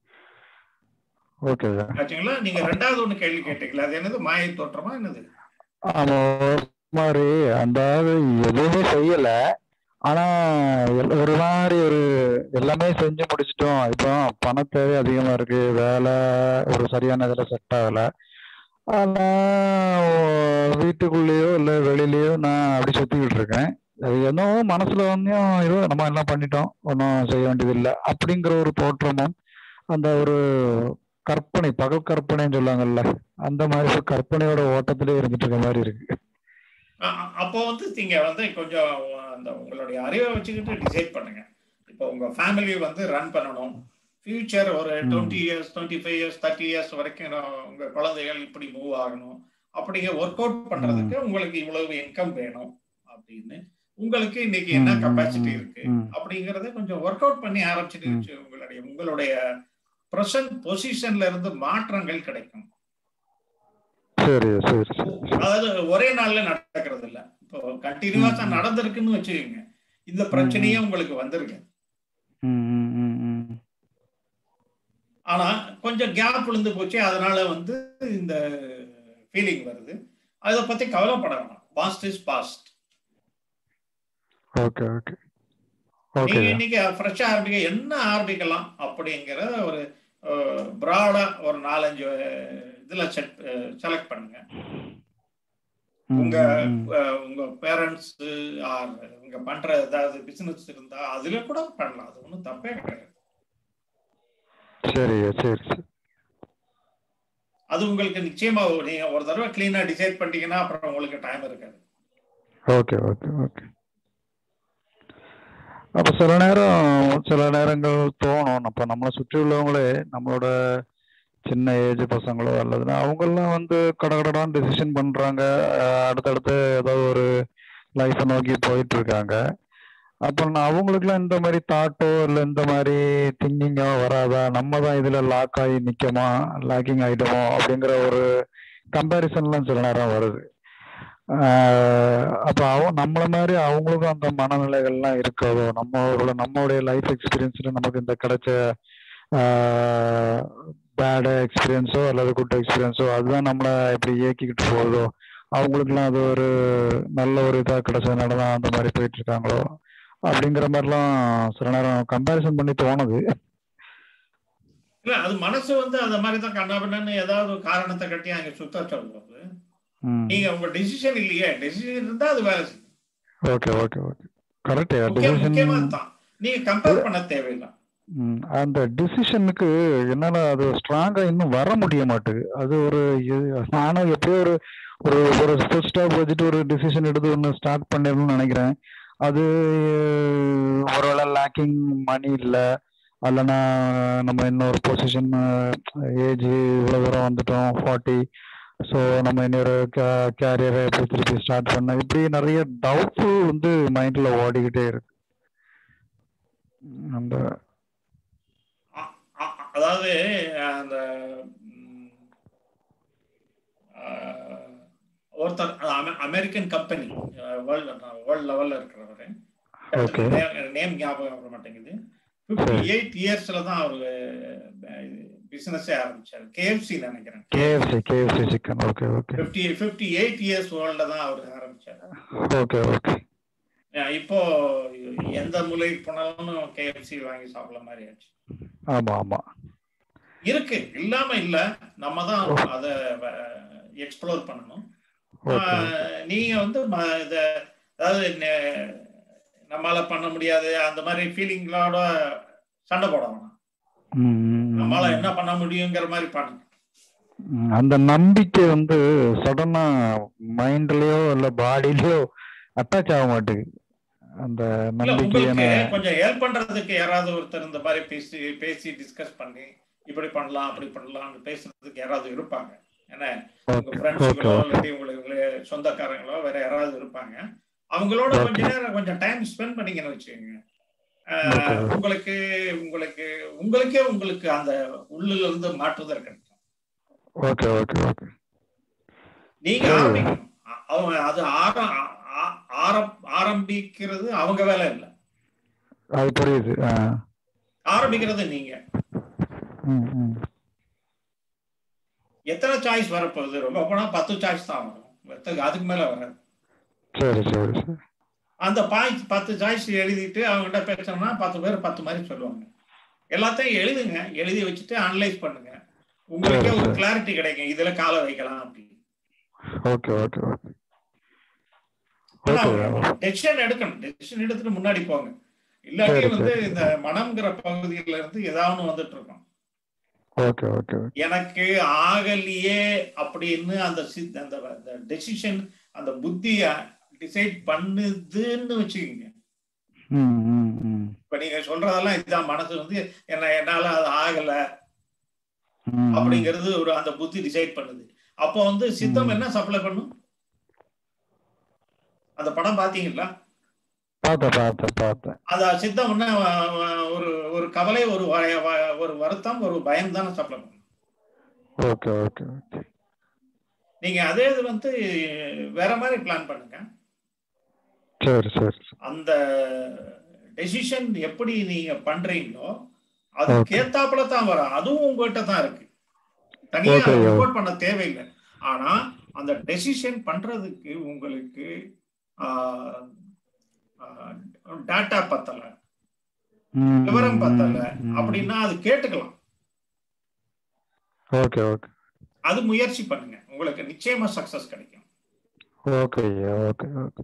ஓகே ஆச்சுங்களா நீங்க ரெண்டாவது ஒண்ணு கேள்வி கேட்டீங்களா அது என்னது மாயை தோற்றமா என்னது ஆமா ஒரு மாதிரி அந்த ஆளு எதுவுமே செய்யல ஆனா எல்- ஒரு மாதிரி ஒரு எல்லாமே செஞ்சு முடிச்சிட்டோம் இப்போ பண தேவை அதிகமா இருக்கு வேலை ஒரு சரியான இதுல செட் ஆகல ஆனா வீட்டுக்குள்ளேயோ இல்ல வெளியிலயோ நான் அப்படி சுத்திக்கிட்டு இருக்கேன் அது என்னவோ மனசுல வந்து ஐயோ நம்ம எல்லாம் பண்ணிட்டோம் ஒன்றும் செய்ய வேண்டியது இல்லை அப்படிங்கிற ஒரு தோற்றமும் அந்த ஒரு கற்பனை பகல் கற்பனைன்னு சொல்லுவாங்கல்ல அந்த மாதிரி ஒரு கற்பனையோட ஓட்டத்திலே இருந்துட்டு இருக்க மாதிரி இருக்கு அ- அ- அப்போ வந்து நீங்க வந்து கொஞ்சம் அந்த உங்களுடைய அறிவை வச்சுக்கிட்டு டிசைட் பண்ணுங்க இப்போ உங்க ஃபேமிலி வந்து ரன் பண்ணணும் ஃபியூச்சர் ஒரு ம். Twenty years twenty five years thirty years வரைக்கும் நான் உங்க குழந்தைகள் இப்படி மூவ் ஆகணும் அப்படிங்க ஒர்க் அவுட் பண்றதுக்கு உங்களுக்கு இவ்வளவு இன்கம் வேணும் அப்படின்னு உங்களுக்கு இன்னைக்கு என்ன ம், ம், கெப்பாசிட்டி ம், இருக்கு ம். அப்படிங்கறத கொஞ்சம் ஒர்க் அவுட் பண்ணி ஆரம்பிச்சுட்டு ம். வச்சு உங்களுடைய உங்களுடைய ப்ரெசன்ட் பொசிஷன்ல இருந்து மாற்றங்கள் கிடைக்கும் சரி சரி சரி அதாவது ஒரே நாள்ல நடக்கிறது இல்ல இப்போ கண்டினியூஸா ம், ம். நடந்திருக்குன்னு வச்சுக்கோங்க இந்த பிரச்சனையே உங்களுக்கு வந்திருக்கு ம், ம், ம், ம். ஆனா கொஞ்சம் கேப் விழுந்து போச்சு அதனால வந்து இந்த ஃபீலிங் வருது அதை பத்தி கவலைப்பட வேணாம் past is past okay okay okay நீங்க இன்னைக்கு ஃப்ரெஷ்ஷா ஆரம்பிக்க என்ன ஆரம்பிக்கலாம் அப்படிங்கிற ஒரு ப்ராடா ஒரு நாலஞ்சு அஹ், இதுல செட் செலக்ட் பண்ணுங்க ம், உங்க ம், ம். அஹ், உங்க பேரண்ட்ஸ் ஆர் உங்க பண்ற ஏதாவது பிசினஸ் இருந்தா அதுல கூட பண்ணலாம் அது ஒன்றும் தப்பே கிடையாது சரி சரி சரி அது உங்களுக்கு நிச்சயமா ஒரு- நீங்க ஒரு தடவை கிளீனா டிசைட் பண்ணிட்டீங்கன்னா அப்புறம் உங்களுக்கு டைம் இருக்காது ஓகே ஓகே ஓகே அப்ப சில நேரம் சில நேரங்கள் தோணும் அப்ப நம்மளை சுற்றி உள்ளவங்களே நம்மளோட சின்ன ஏஜ் பசங்களோ அல்லதுன்னா அவங்கெல்லாம் வந்து கடகடடான்னு டெசிஷன் பண்றாங்க அஹ் அடுத்தடுத்து ஏதோ ஒரு லைஃப்பை நோக்கி போயிட்டு இருக்காங்க அப்ப நான் அவங்களுக்குலாம் இந்த மாதிரி தாட்டோ இல்லை இந்த மாதிரி திங்கிங்கோ வராதா நம்ம தான் இதுல லாக் ஆகி நிக்கமா லாக்கிங் ஆயிட்டோமோ அப்படிங்கிற ஒரு கம்பேரிசன்லாம் சில நேரம் வருது ஆஹ் அப்ப அவ நம்மள மாதிரி அவங்களுக்கும் அந்த மனநிலைகள்லாம் இருக்காதோ நம்மளோட நம்மளுடைய லைஃப் எக்ஸ்பீரியன்ஸ்ல நமக்கு இந்த கிடைச்ச பேட் எக்ஸ்பீரியன்ஸோ அல்லது குட் எக்ஸ்பீரியன்ஸோ அதுதான் நம்மளை எப்படி இயக்கிக்கிட்டு போகுதோ அவங்களுக்குலாம் அது ஒரு நல்ல ஒரு இதா கிடைச்சதுனால தான் அந்த மாதிரி போயிட்டு இருக்காங்களோ அப்படிங்கிற மாதிரிலாம் சில நேரம் கம்பேரிசன் பண்ணி தோணுது இல்ல அது மனசு வந்து அந்த மாதிரி தான் கண்ணாபின்னு ஏதாவது ஒரு காரணத்தை கட்டி அங்க சுத்த சொல்றது ம் நீங்க உங்க டெசிஷன் இல்லையே டெசிஷன் இருந்தா அது வேலை செய்யும் ஓகே ஓகே ஓகே கரெக்ட் முக்கிய முக்கியமா டிசிஷன் தான் நீங்க கம்பேர் பண்ண தேவையில்லை ம், அந்த டிசிஷனுக்கு என்னால அது ஸ்ட்ராங்கா இன்னும் வர முடிய மாட்டுது அது ஒரு இது- நானும் எப்படியோ ஒரு ஒரு ஒரு ஃபுல் ஸ்டாப் வச்சுட்டு ஒரு டிசிஷன் எடுத்து ஒன்று ஸ்டார்ட் பண்ணிடணும்னு நினைக்கிறேன் அது ஒருவேளை லேக்கிங் மணி இல்லை அல்லனா நம்ம இன்னொரு பொசிஷன் ஏஜ் இவ்வளோ தூரம் வந்துட்டோம் ஃபார்ட்டி ஸோ நம்ம இன்னொரு கேரியரை எப்படி திருப்பி ஸ்டார்ட் பண்ண இப்படி நிறைய டவுட்ஃபுல் வந்து மைண்டில் ஓடிக்கிட்டே இருக்கு அந்த அ- அ- அதாவது அந்த ம், அஹ், ஒருத்தர் அது அமெ- அமெரிக்கன் கம்பெனி வேர்ல்டு வேர்ல்ட் லெவல்ல இருக்கிறவரு Okay. நேம் ஞாபகம் வர மாட்டேங்குது ஃபிஃப்டி எயிட் இயர்ஸ்ல தான் அவரு பிசினஸே ஆரம்பிச்சாரு கேஎஃப்சி நினைக்கிறேன் KFC KFC chicken okay okay fifty fifty eight years world தான் அவர் ஆரம்பிச்சாரு ஓகே ஓகே அஹ் இப்போ எந்த மூலைக்கு போனாலும் கேஎஃப்சி வாங்கி சாப்பிடற மாதிரி ஆச்சு ஆமா ஆமா இருக்கு இல்லாம இல்ல நம்ம தான் அத எக்ஸ்ப்ளோர் பண்ணணும் ஓகே ஆஹ் நீங்க வந்து ம- இத அதாவது நெ- நம்மால பண்ண முடியாது அந்த மாதிரி ஃபீலிங்களோட சண்டை போட வேணாம் ம், ம், நம்மால ம். என்ன பண்ண முடியுங்கிற மாதிரி பண்ணுங்க ம், அந்த நம்பிக்கை வந்து சடனா மைண்ட்லயோ இல்ல பாடியிலயோ அட்டாச் ஆக மாட்டேங்குது அந்த இல்ல நம்பிக்கையான உங்களுக்கு கொஞ்சம் ஹெல்ப் பண்றதுக்கு யாராவது ஒருத்தர் இந்த மாதிரி பேசி பேசி டிஸ்கஸ் பண்ணி இப்படி பண்ணலாம் அப்படி பண்ணலாம்னு பேசுறதுக்கு யாராவது இருப்பாங்க ஏன்னா உங்க ஓகே ஓகே ஃப்ரெண்ட்ஸுங்களோ ஓகே இல்லாட்டி உங்களுக்கு சொந்தக்காரங்களோ வேற யாராவது இருப்பாங்க அவங்களோட கொஞ்ச ஓகே நேரம் கொஞ்சம் டைம் ஸ்பெண்ட் பண்ணீங்கன்னு வச்சுக்கோங்க ஓகே ஆஹ் உங்களுக்கு உங்களுக்கு உங்களுக்கே உங்களுக்கு அந்த உள்ளுல இருந்து மாற்றுதல் கிடைக்கும் ஓகே ஓகே ஓகே நீங்க சரி ஆரம்பிக்கணும் அ- அவங்க அது ஆர- ஆ- ஆரம்- ஆரம்பிக்கிறது அவங்க வேலை இல்லை அது புரியுது ஆ. ஆரம்பிக்கிறது நீங்க ம், ம். எத்தனை சாய்ஸ் வரப்போகுது ரொம்ப போனா பத்து சாய்ஸ் தான் வரும் மத்த- அதுக்கு மேல வராது சரி சரி சரி அந்த பாய் பத்து சாய்ஸ் எழுதிட்டு அவங்ககிட்ட பேசணும்னா பத்து பேர் பத்து மாதிரி சொல்லுவாங்க எல்லாத்தையும் எழுதுங்க எழுதி வச்சுட்டு அனலைஸ் பண்ணுங்க உங்களுக்கே சரி ஒரு சரி கிளாரிட்டி கிடைக்கும் இதுல காலை வைக்கலாம் அப்படின்னு ஓகே ஓகே ஓகே ஆனா ஓகே டெசிஷன் எடுக்கணும் டெசிஷன் எடுத்துட்டு முன்னாடி போங்க இல்லாட்டி சரி வந்து சரி இந்த மனம்ங்கிற பகுதியில இருந்து ஏதாவது வந்துட்டு இருக்கும் ஓகே ஓகே ஓகே எனக்கு ஆகலையே அப்படின்னு அந்த சித்- அந்த டெசிஷன் அந்த புத்திய டிசைட் பண்ணுதுன்னு வச்சுக்கோங்க ம் ம் ம் இப்ப நீங்க சொல்றதெல்லாம் இதுதான் மனசு வந்து என்ன என்னால அது ஆகல ம், ம். அப்படிங்கிறது ஒரு அந்த புத்தி டிசைட் பண்ணுது அப்போ வந்து சித்தம் ம். என்ன சப்ளை பண்ணும் அந்த படம் பாத்தீங்களா பார்த்தேன் பார்த்தேன் பார்த்தேன் அந்த சித்தம் என்ன அஹ், அஹ், ஒரு ஒரு கவலை ஒரு வ- வ- ஒரு வருத்தம் ஒரு பயம் தானே சப்ளை பண்ணும் ஓகே ஓகே ஓகே நீங்க அதே இது வந்து வேற மாதிரி பிளான் பண்ணுங்க சரி சரி அந்த டெசிஷன் எப்படி நீங்க பண்றீங்களோ அதுக்கு Okay. ஏத்தாப்புல தான் வரும் அதுவும் உங்ககிட்ட தான் இருக்கு தனியா Okay, yeah. ரிப்போர்ட் பண்ண தேவையில்லை ஆனா அந்த டெசிஷன் பண்றதுக்கு உங்களுக்கு டாட்டா பத்தல ம், விவரம் பத்தல ம், அப்படின்னா அது கேட்டுக்கலாம் ஓகே ஓகே அது முயற்சி பண்ணுங்க உங்களுக்கு நிச்சயமா சக்சஸ் கிடைக்கும் ஓகே ஐயா ஓகே ஓகே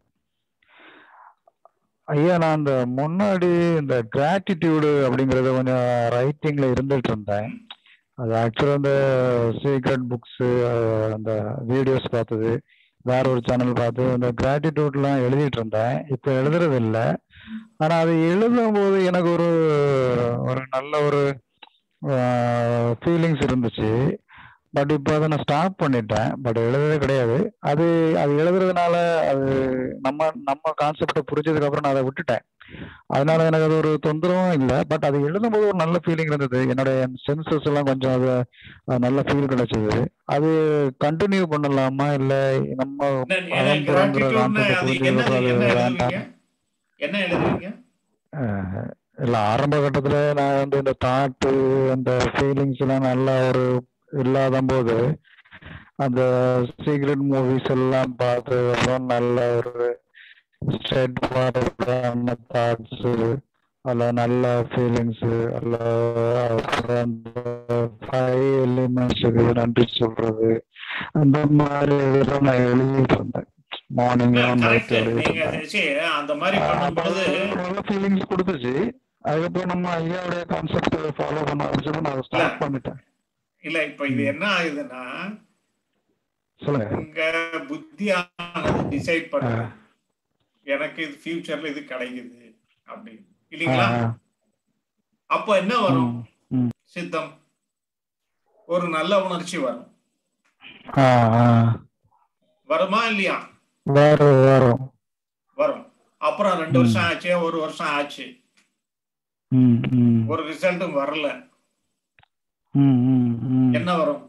ஐயா நான் இந்த முன்னாடி இந்த கிராட்டிடியூடு அப்படிங்கறது கொஞ்சம் ரைட்டிங்ல இருந்துட்டு இருந்தேன் அது ஆக்சுவலா இந்த சீக்ரெட் புக்ஸ் அந்த வீடியோஸ் பார்த்தது வேற ஒரு சேனல் பார்த்து இந்த கிராட்டிடியூட்லாம் எழுதிட்டு இருந்தேன் இப்போ எழுதுறது இல்லை ஆனா அது எழுதும் போது எனக்கு ஒரு ஒரு நல்ல ஒரு ஃபீலிங்ஸ் இருந்துச்சு பட் இப்போ அதை நான் ஸ்டாப் பண்ணிட்டேன் பட் எழுதுறதே கிடையாது அது அது எழுதுறதுனால அது நம்ம நம்ம கான்செப்டை புரிஞ்சதுக்கு அப்புறம் நான் அதை விட்டுட்டேன் அதனால எனக்கு அது ஒரு தொந்தரவும் இல்லை பட் அது எழுதும்போது ஒரு நல்ல ஃபீலிங் இருந்தது என்னோட சென்சஸ் எல்லாம் கொஞ்சம் அது அது நல்ல ஃபீல் கிடைச்சது அது கண்டினியூ பண்ணலாமா இல்ல நம்ம அகம்புறங்கிற கிராட்டிடியூட்னா கான்செப்டை அது புரிஞ்சதுக்கு என்னது அப்புறம் அது என்ன வேண்டாம் எழுதுவீங்க என்ன எழுதுவீங்க அஹ் இல்ல ஆரம்ப கட்டத்துல நான் வந்து இந்த தாட்டு அந்த ஃபீலிங்ஸ் எல்லாம் நல்லா ஒரு இல்லாத போது அந்த சீக்ரெட் மூவிஸ் எல்லாம் பார்த்து அப்புறம் நல்ல ஒரு ஸ்ட்ரெட் ஃபார்வர்டான தாட்ஸ் அல்ல நல்ல ஃபீலிங்ஸ் அல்ல அப்புறம் அந்த ஃபைவ் எலிமெண்ட்ஸுக்கு நன்றி சொல்றது அந்த மாதிரி இதெல்லாம் நான் எழுதிட்டு இருந்தேன் மார்னிங் நைட் கரெக்ட் எழுதிட்டு நீங்க இருந்தேன் சரி, அந்த மாதிரி பண்ணும்பொழுது நல்ல ஃபீலிங்ஸ் கொடுத்துச்சு அதுக்கப்புறம் நம்ம ஐயாவுடைய கான்செப்ட் ஃபாலோ பண்ண ஆரம்பிச்சப்போ நான் ஸ்டார்ட் பண்ணிட்டேன் இல்ல இப்ப இது என்ன ஆகுதுன்னா சொல்லுங்க உங்க புத்தியானது டிசைட் பண்ணுது எனக்கு இது ஃபியூச்சர்ல இது கிடைக்குது அப்படின்னு இல்லைங்களா அப்போ என்ன வரும் ம். சித்தம் ஒரு நல்ல உணர்ச்சி வரும் ஆ ஆ வருமா இல்லையா வரும் வரும் வரும் அப்புறம் ரெண்டு வருஷம் ஆச்சு ஒரு வருஷம் ஆச்சு ம் ம் ஒரு ரிசல்ட்டும் வரல ம் ம் ம் என்ன வரும்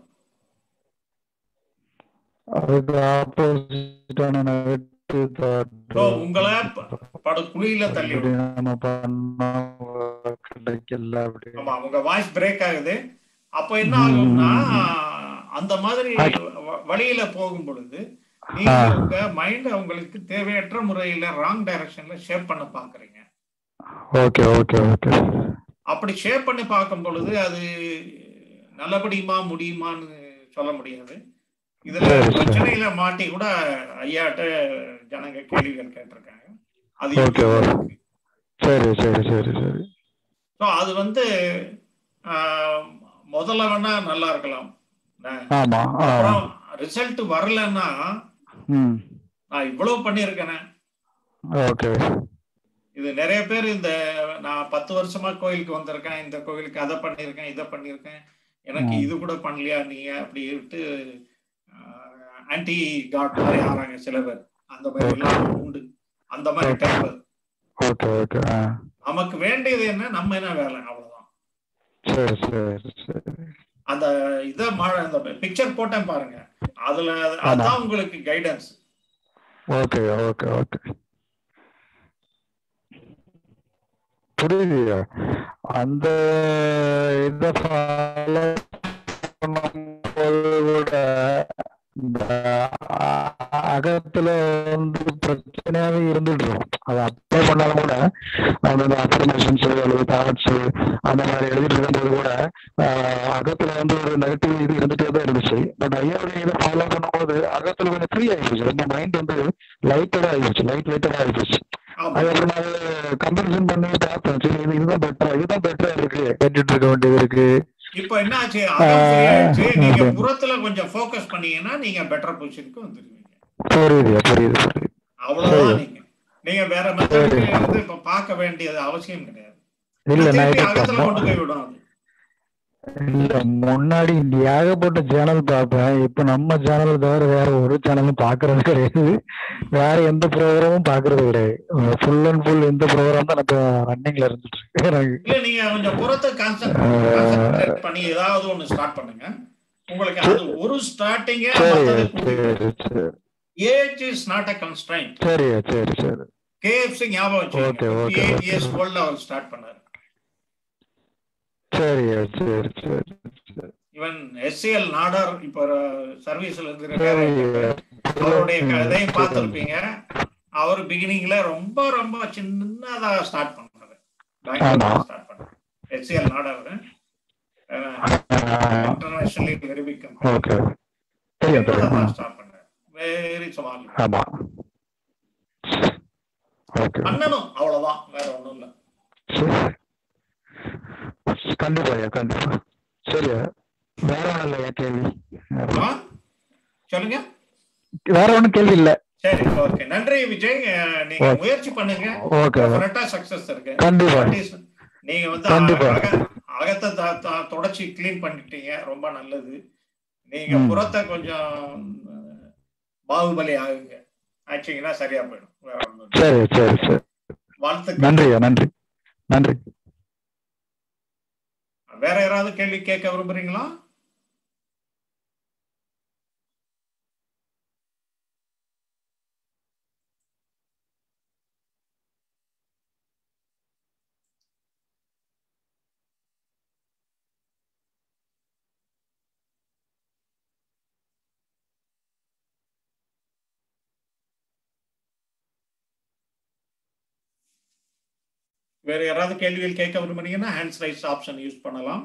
அதுக்கு ஆப்போசிட்டான நெகட்டிவ் தாட் So, உங்களை ப- படு குழியில தள்ளி இப்படி விடும் நம்ம பண்ணோம் கிடைக்கல அப்படி ஆமா உங்க வாய்ஸ் பிரேக் ஆகுது அப்ப என்ன ஆகும்னா அந்த மாதிரி வ- வழியில போகும் பொழுது நீங்க ஆ. உங்க மைண்ட் உங்களுக்கு தேவையற்ற முறையில ராங் டைரக்ஷன்ல ஷேப் பண்ண பாக்குறீங்க ஓகே ஓகே ஓகே அப்படி ஷேப் பண்ணி பார்க்கும் பொழுது அது நல்லபடியுமா முடியுமான்னு சொல்ல முடியாது இதுல சரி, சரி. பிரச்சனையில மாட்டி கூட ஐயாட்ட ஜனங்க கேள்விகள் கேட்டிருக்காங்க அது ஓகே ஓகே சரி சரி சரி சரி ஸோ அது வந்து ஆஹ், முதல்ல வேணா நல்லா இருக்கலாம் நான் ஆமா ஆ அப்புறம் ரிசல்ட் வரலன்னா ம் நான் இவ்வளவு பண்ணியிருக்கேனே ஓகே இது நிறைய பேர் இந்த நான் பத்து வருஷமா கோயிலுக்கு வந்திருக்கேன் இந்த கோயிலுக்கு அதை பண்ணியிருக்கேன் இதை பண்ணியிருக்கேன் எனக்கு ம். இது கூட பண்ணலையா நீங்க அப்படின்ட்டு ஆன்டி காட் மாதிரி ஆறாங்க சில பேர் அந்த மாதிரி எல்லாம் உண்டு அந்த மாதிரி Okay. டைப் ஓகே ஓகே ஆ நமக்கு வேண்டியது என்ன நம்ம என்ன வேலை அவ்வளவுதான் சரி சரி சரி அந்த இதை மா- அந்த பிக்சர் போட்டேன் பாருங்க அதுல அதுதான் உங்களுக்கு கைடன்ஸ் ஓகே ஓகே ஓகே புரியுது அந்த இதை ஃபாலோ பண்ணும்போது கூட இந்த அ- அகத்துல வந்து பிரச்சனையாவே இருந்துட்டு இருக்கும் அது அப்ளை பண்ணாலும் கூட அந்த அஃபர்மேஷன்ஸ் அல்லது தாட்ஸ் அந்த மாதிரி எழுதிட்டு இருக்கும்போது கூட ஆஹ், அகத்துல வந்து ஒரு நெகட்டிவ் இது இருந்துட்டே தான் இருந்துச்சு பட் ஐயாவுடைய இதை ஃபாலோ பண்ணும்போது அகத்துல கொஞ்சம் ஃப்ரீ ஆயிடுச்சு ரொம்ப மைண்ட் வந்து லைட்டடா ஆயிடுச்சு லைட் லைட்டடா ஆயிடுச்சு ஆமா அதுக்கப்புறம் நான் கம்பேரிசன் பண்ணி பார்த்தேன் சரி இது இதுதான் பெட்டரா இதுதான் பெட்டரா இருக்கு கேட்டுட்டு இருக்க வேண்டியது இருக்கு இப்போ என்ன ஆச்சு அகம் free ஆயிடுச்சு நீங்க ஆ. புறத்துல கொஞ்சம் ஃபோக்கஸ் பண்ணீங்கன்னா நீங்க பெட்டர் பொசிஷனுக்கு வந்துருவீங்க புரியுது புரியுது புரியுது அவ்வளவுதான் நீங்க நீங்க வேற மெத்தட் வந்து இப்ப பார்க்க வேண்டியது அவசியம் கிடையாது இல்ல நான் திருப்பி இப்ப அகத்துல மொ- கொண்டு போய் விடும் அது இல்ல முன்னாடி இங்க ஏகப்பட்ட சேனல் பார்ப்பேன் இப்ப நம்ம சேனல் தவிர வேற ஒரு சேனலும் பாக்குறது கிடையாது வேற எந்த ப்ரோக்ராமும் பாக்குறது கிடையாது ஃபுல் அண்ட் ஃபுல் இந்த ப்ரோக்ராம் தான் இப்ப ரன்னிங்ல இருந்துட்டு இருக்கு எனக்கு இல்ல நீங்க கொஞ்சம் புறத்தை கான்சென்ட்ரேட் பண்ணி ஏதாவது ஒண்ணு ஸ்டார்ட் பண்ணுங்க உங்களுக்கு அது ஒரு ஸ்டார்டிங்க சரி சரி சரி age is not a constraint சரி சரி சரி கேஎஃப்சி ஞாபகம் Okay, வச்சுக்கோங்க okay, எயிட் okay. இயர்ஸ் ஓல்ட்ல அவர் ஸ்டார்ட் பண்ணாரு சரி சரி சரி சரி ஈவன் எஸ்சிஎல் நாடார் இப்ப சர்வீஸ்ல இருந்திருக்காரு சரி அவருடைய கதையும் பார்த்திருப்பீங்க அவர் பிகினிங்ல ரொம்ப ரொம்ப சின்னதா ஸ்டார்ட் பண்ணாரு ஆமா. ஸ்டார்ட் பண்ணாரு SCL Nadar internationally very big okay தெரியும் தெரியும் ஸ்டார்ட் பண்ணாரு வெரி சவால் ஆமா ஓகே பண்ணணும் அவ்வளவுதான் வேற ஒண்ணும் இல்ல கண்டிப்பா ஐயா கண்டிப்பா சரியா வேற ஒண்ணும் இல்லையா கேள்வி வேற ஆ? ஒண்ணும். சொல்லுங்க வேற ஒண்ணும் கேள்வி இல்ல சரி ஓகே நன்றி விஜய் அஹ், நீங்க Okay. முயற்சி பண்ணுங்க ஓகே டெஃபினட்டா சக்சஸ் இருக்கு கண்டிப்பா At least நீங்க வந்து கண்டிப்பா. அக- அகத்தை த- த- தொடச்சி க்ளீன் பண்ணிட்டீங்க ரொம்ப நல்லது நீங்க ம். புறத்தை கொஞ்சம் அஹ், பாகுபலி ஆகுங்க ஆச்சுங்கன்னா சரியா போயிடும் வேற ஒண்ணும் இல்ல. சரி சரி சரி வாழ்த்துக்கள் நன்றி ஐயா நன்றி நன்றி வேற யாராவது கேள்வி கேட்க விரும்புறீங்களா வேற யாராவது கேள்விகள் கேட்க விரும்புறீங்கன்னா ஹேண்ட்ஸ் ரைஸ் ஆப்ஷன் யூஸ் பண்ணலாம்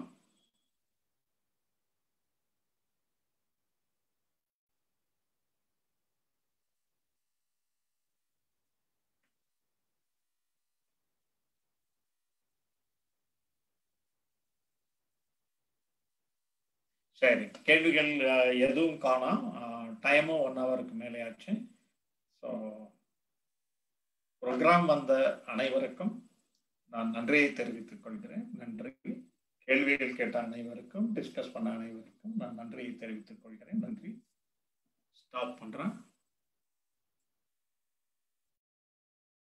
சரி கேள்விகள் அஹ், எதுவும் காணோம் டைமும் ஒன் ஹவருக்கு மேலே ஆச்சு ஸோ ப்ரோக்ராம் வந்த அனைவருக்கும் நான் நன்றியை தெரிவித்துக் கொள்கிறேன் நன்றி கேள்விகள் கேட்ட அனைவருக்கும் டிஸ்கஸ் பண்ண அனைவருக்கும் நான் நன்றியை தெரிவித்துக் கொள்கிறேன் நன்றி ஸ்டாப் பண்றேன்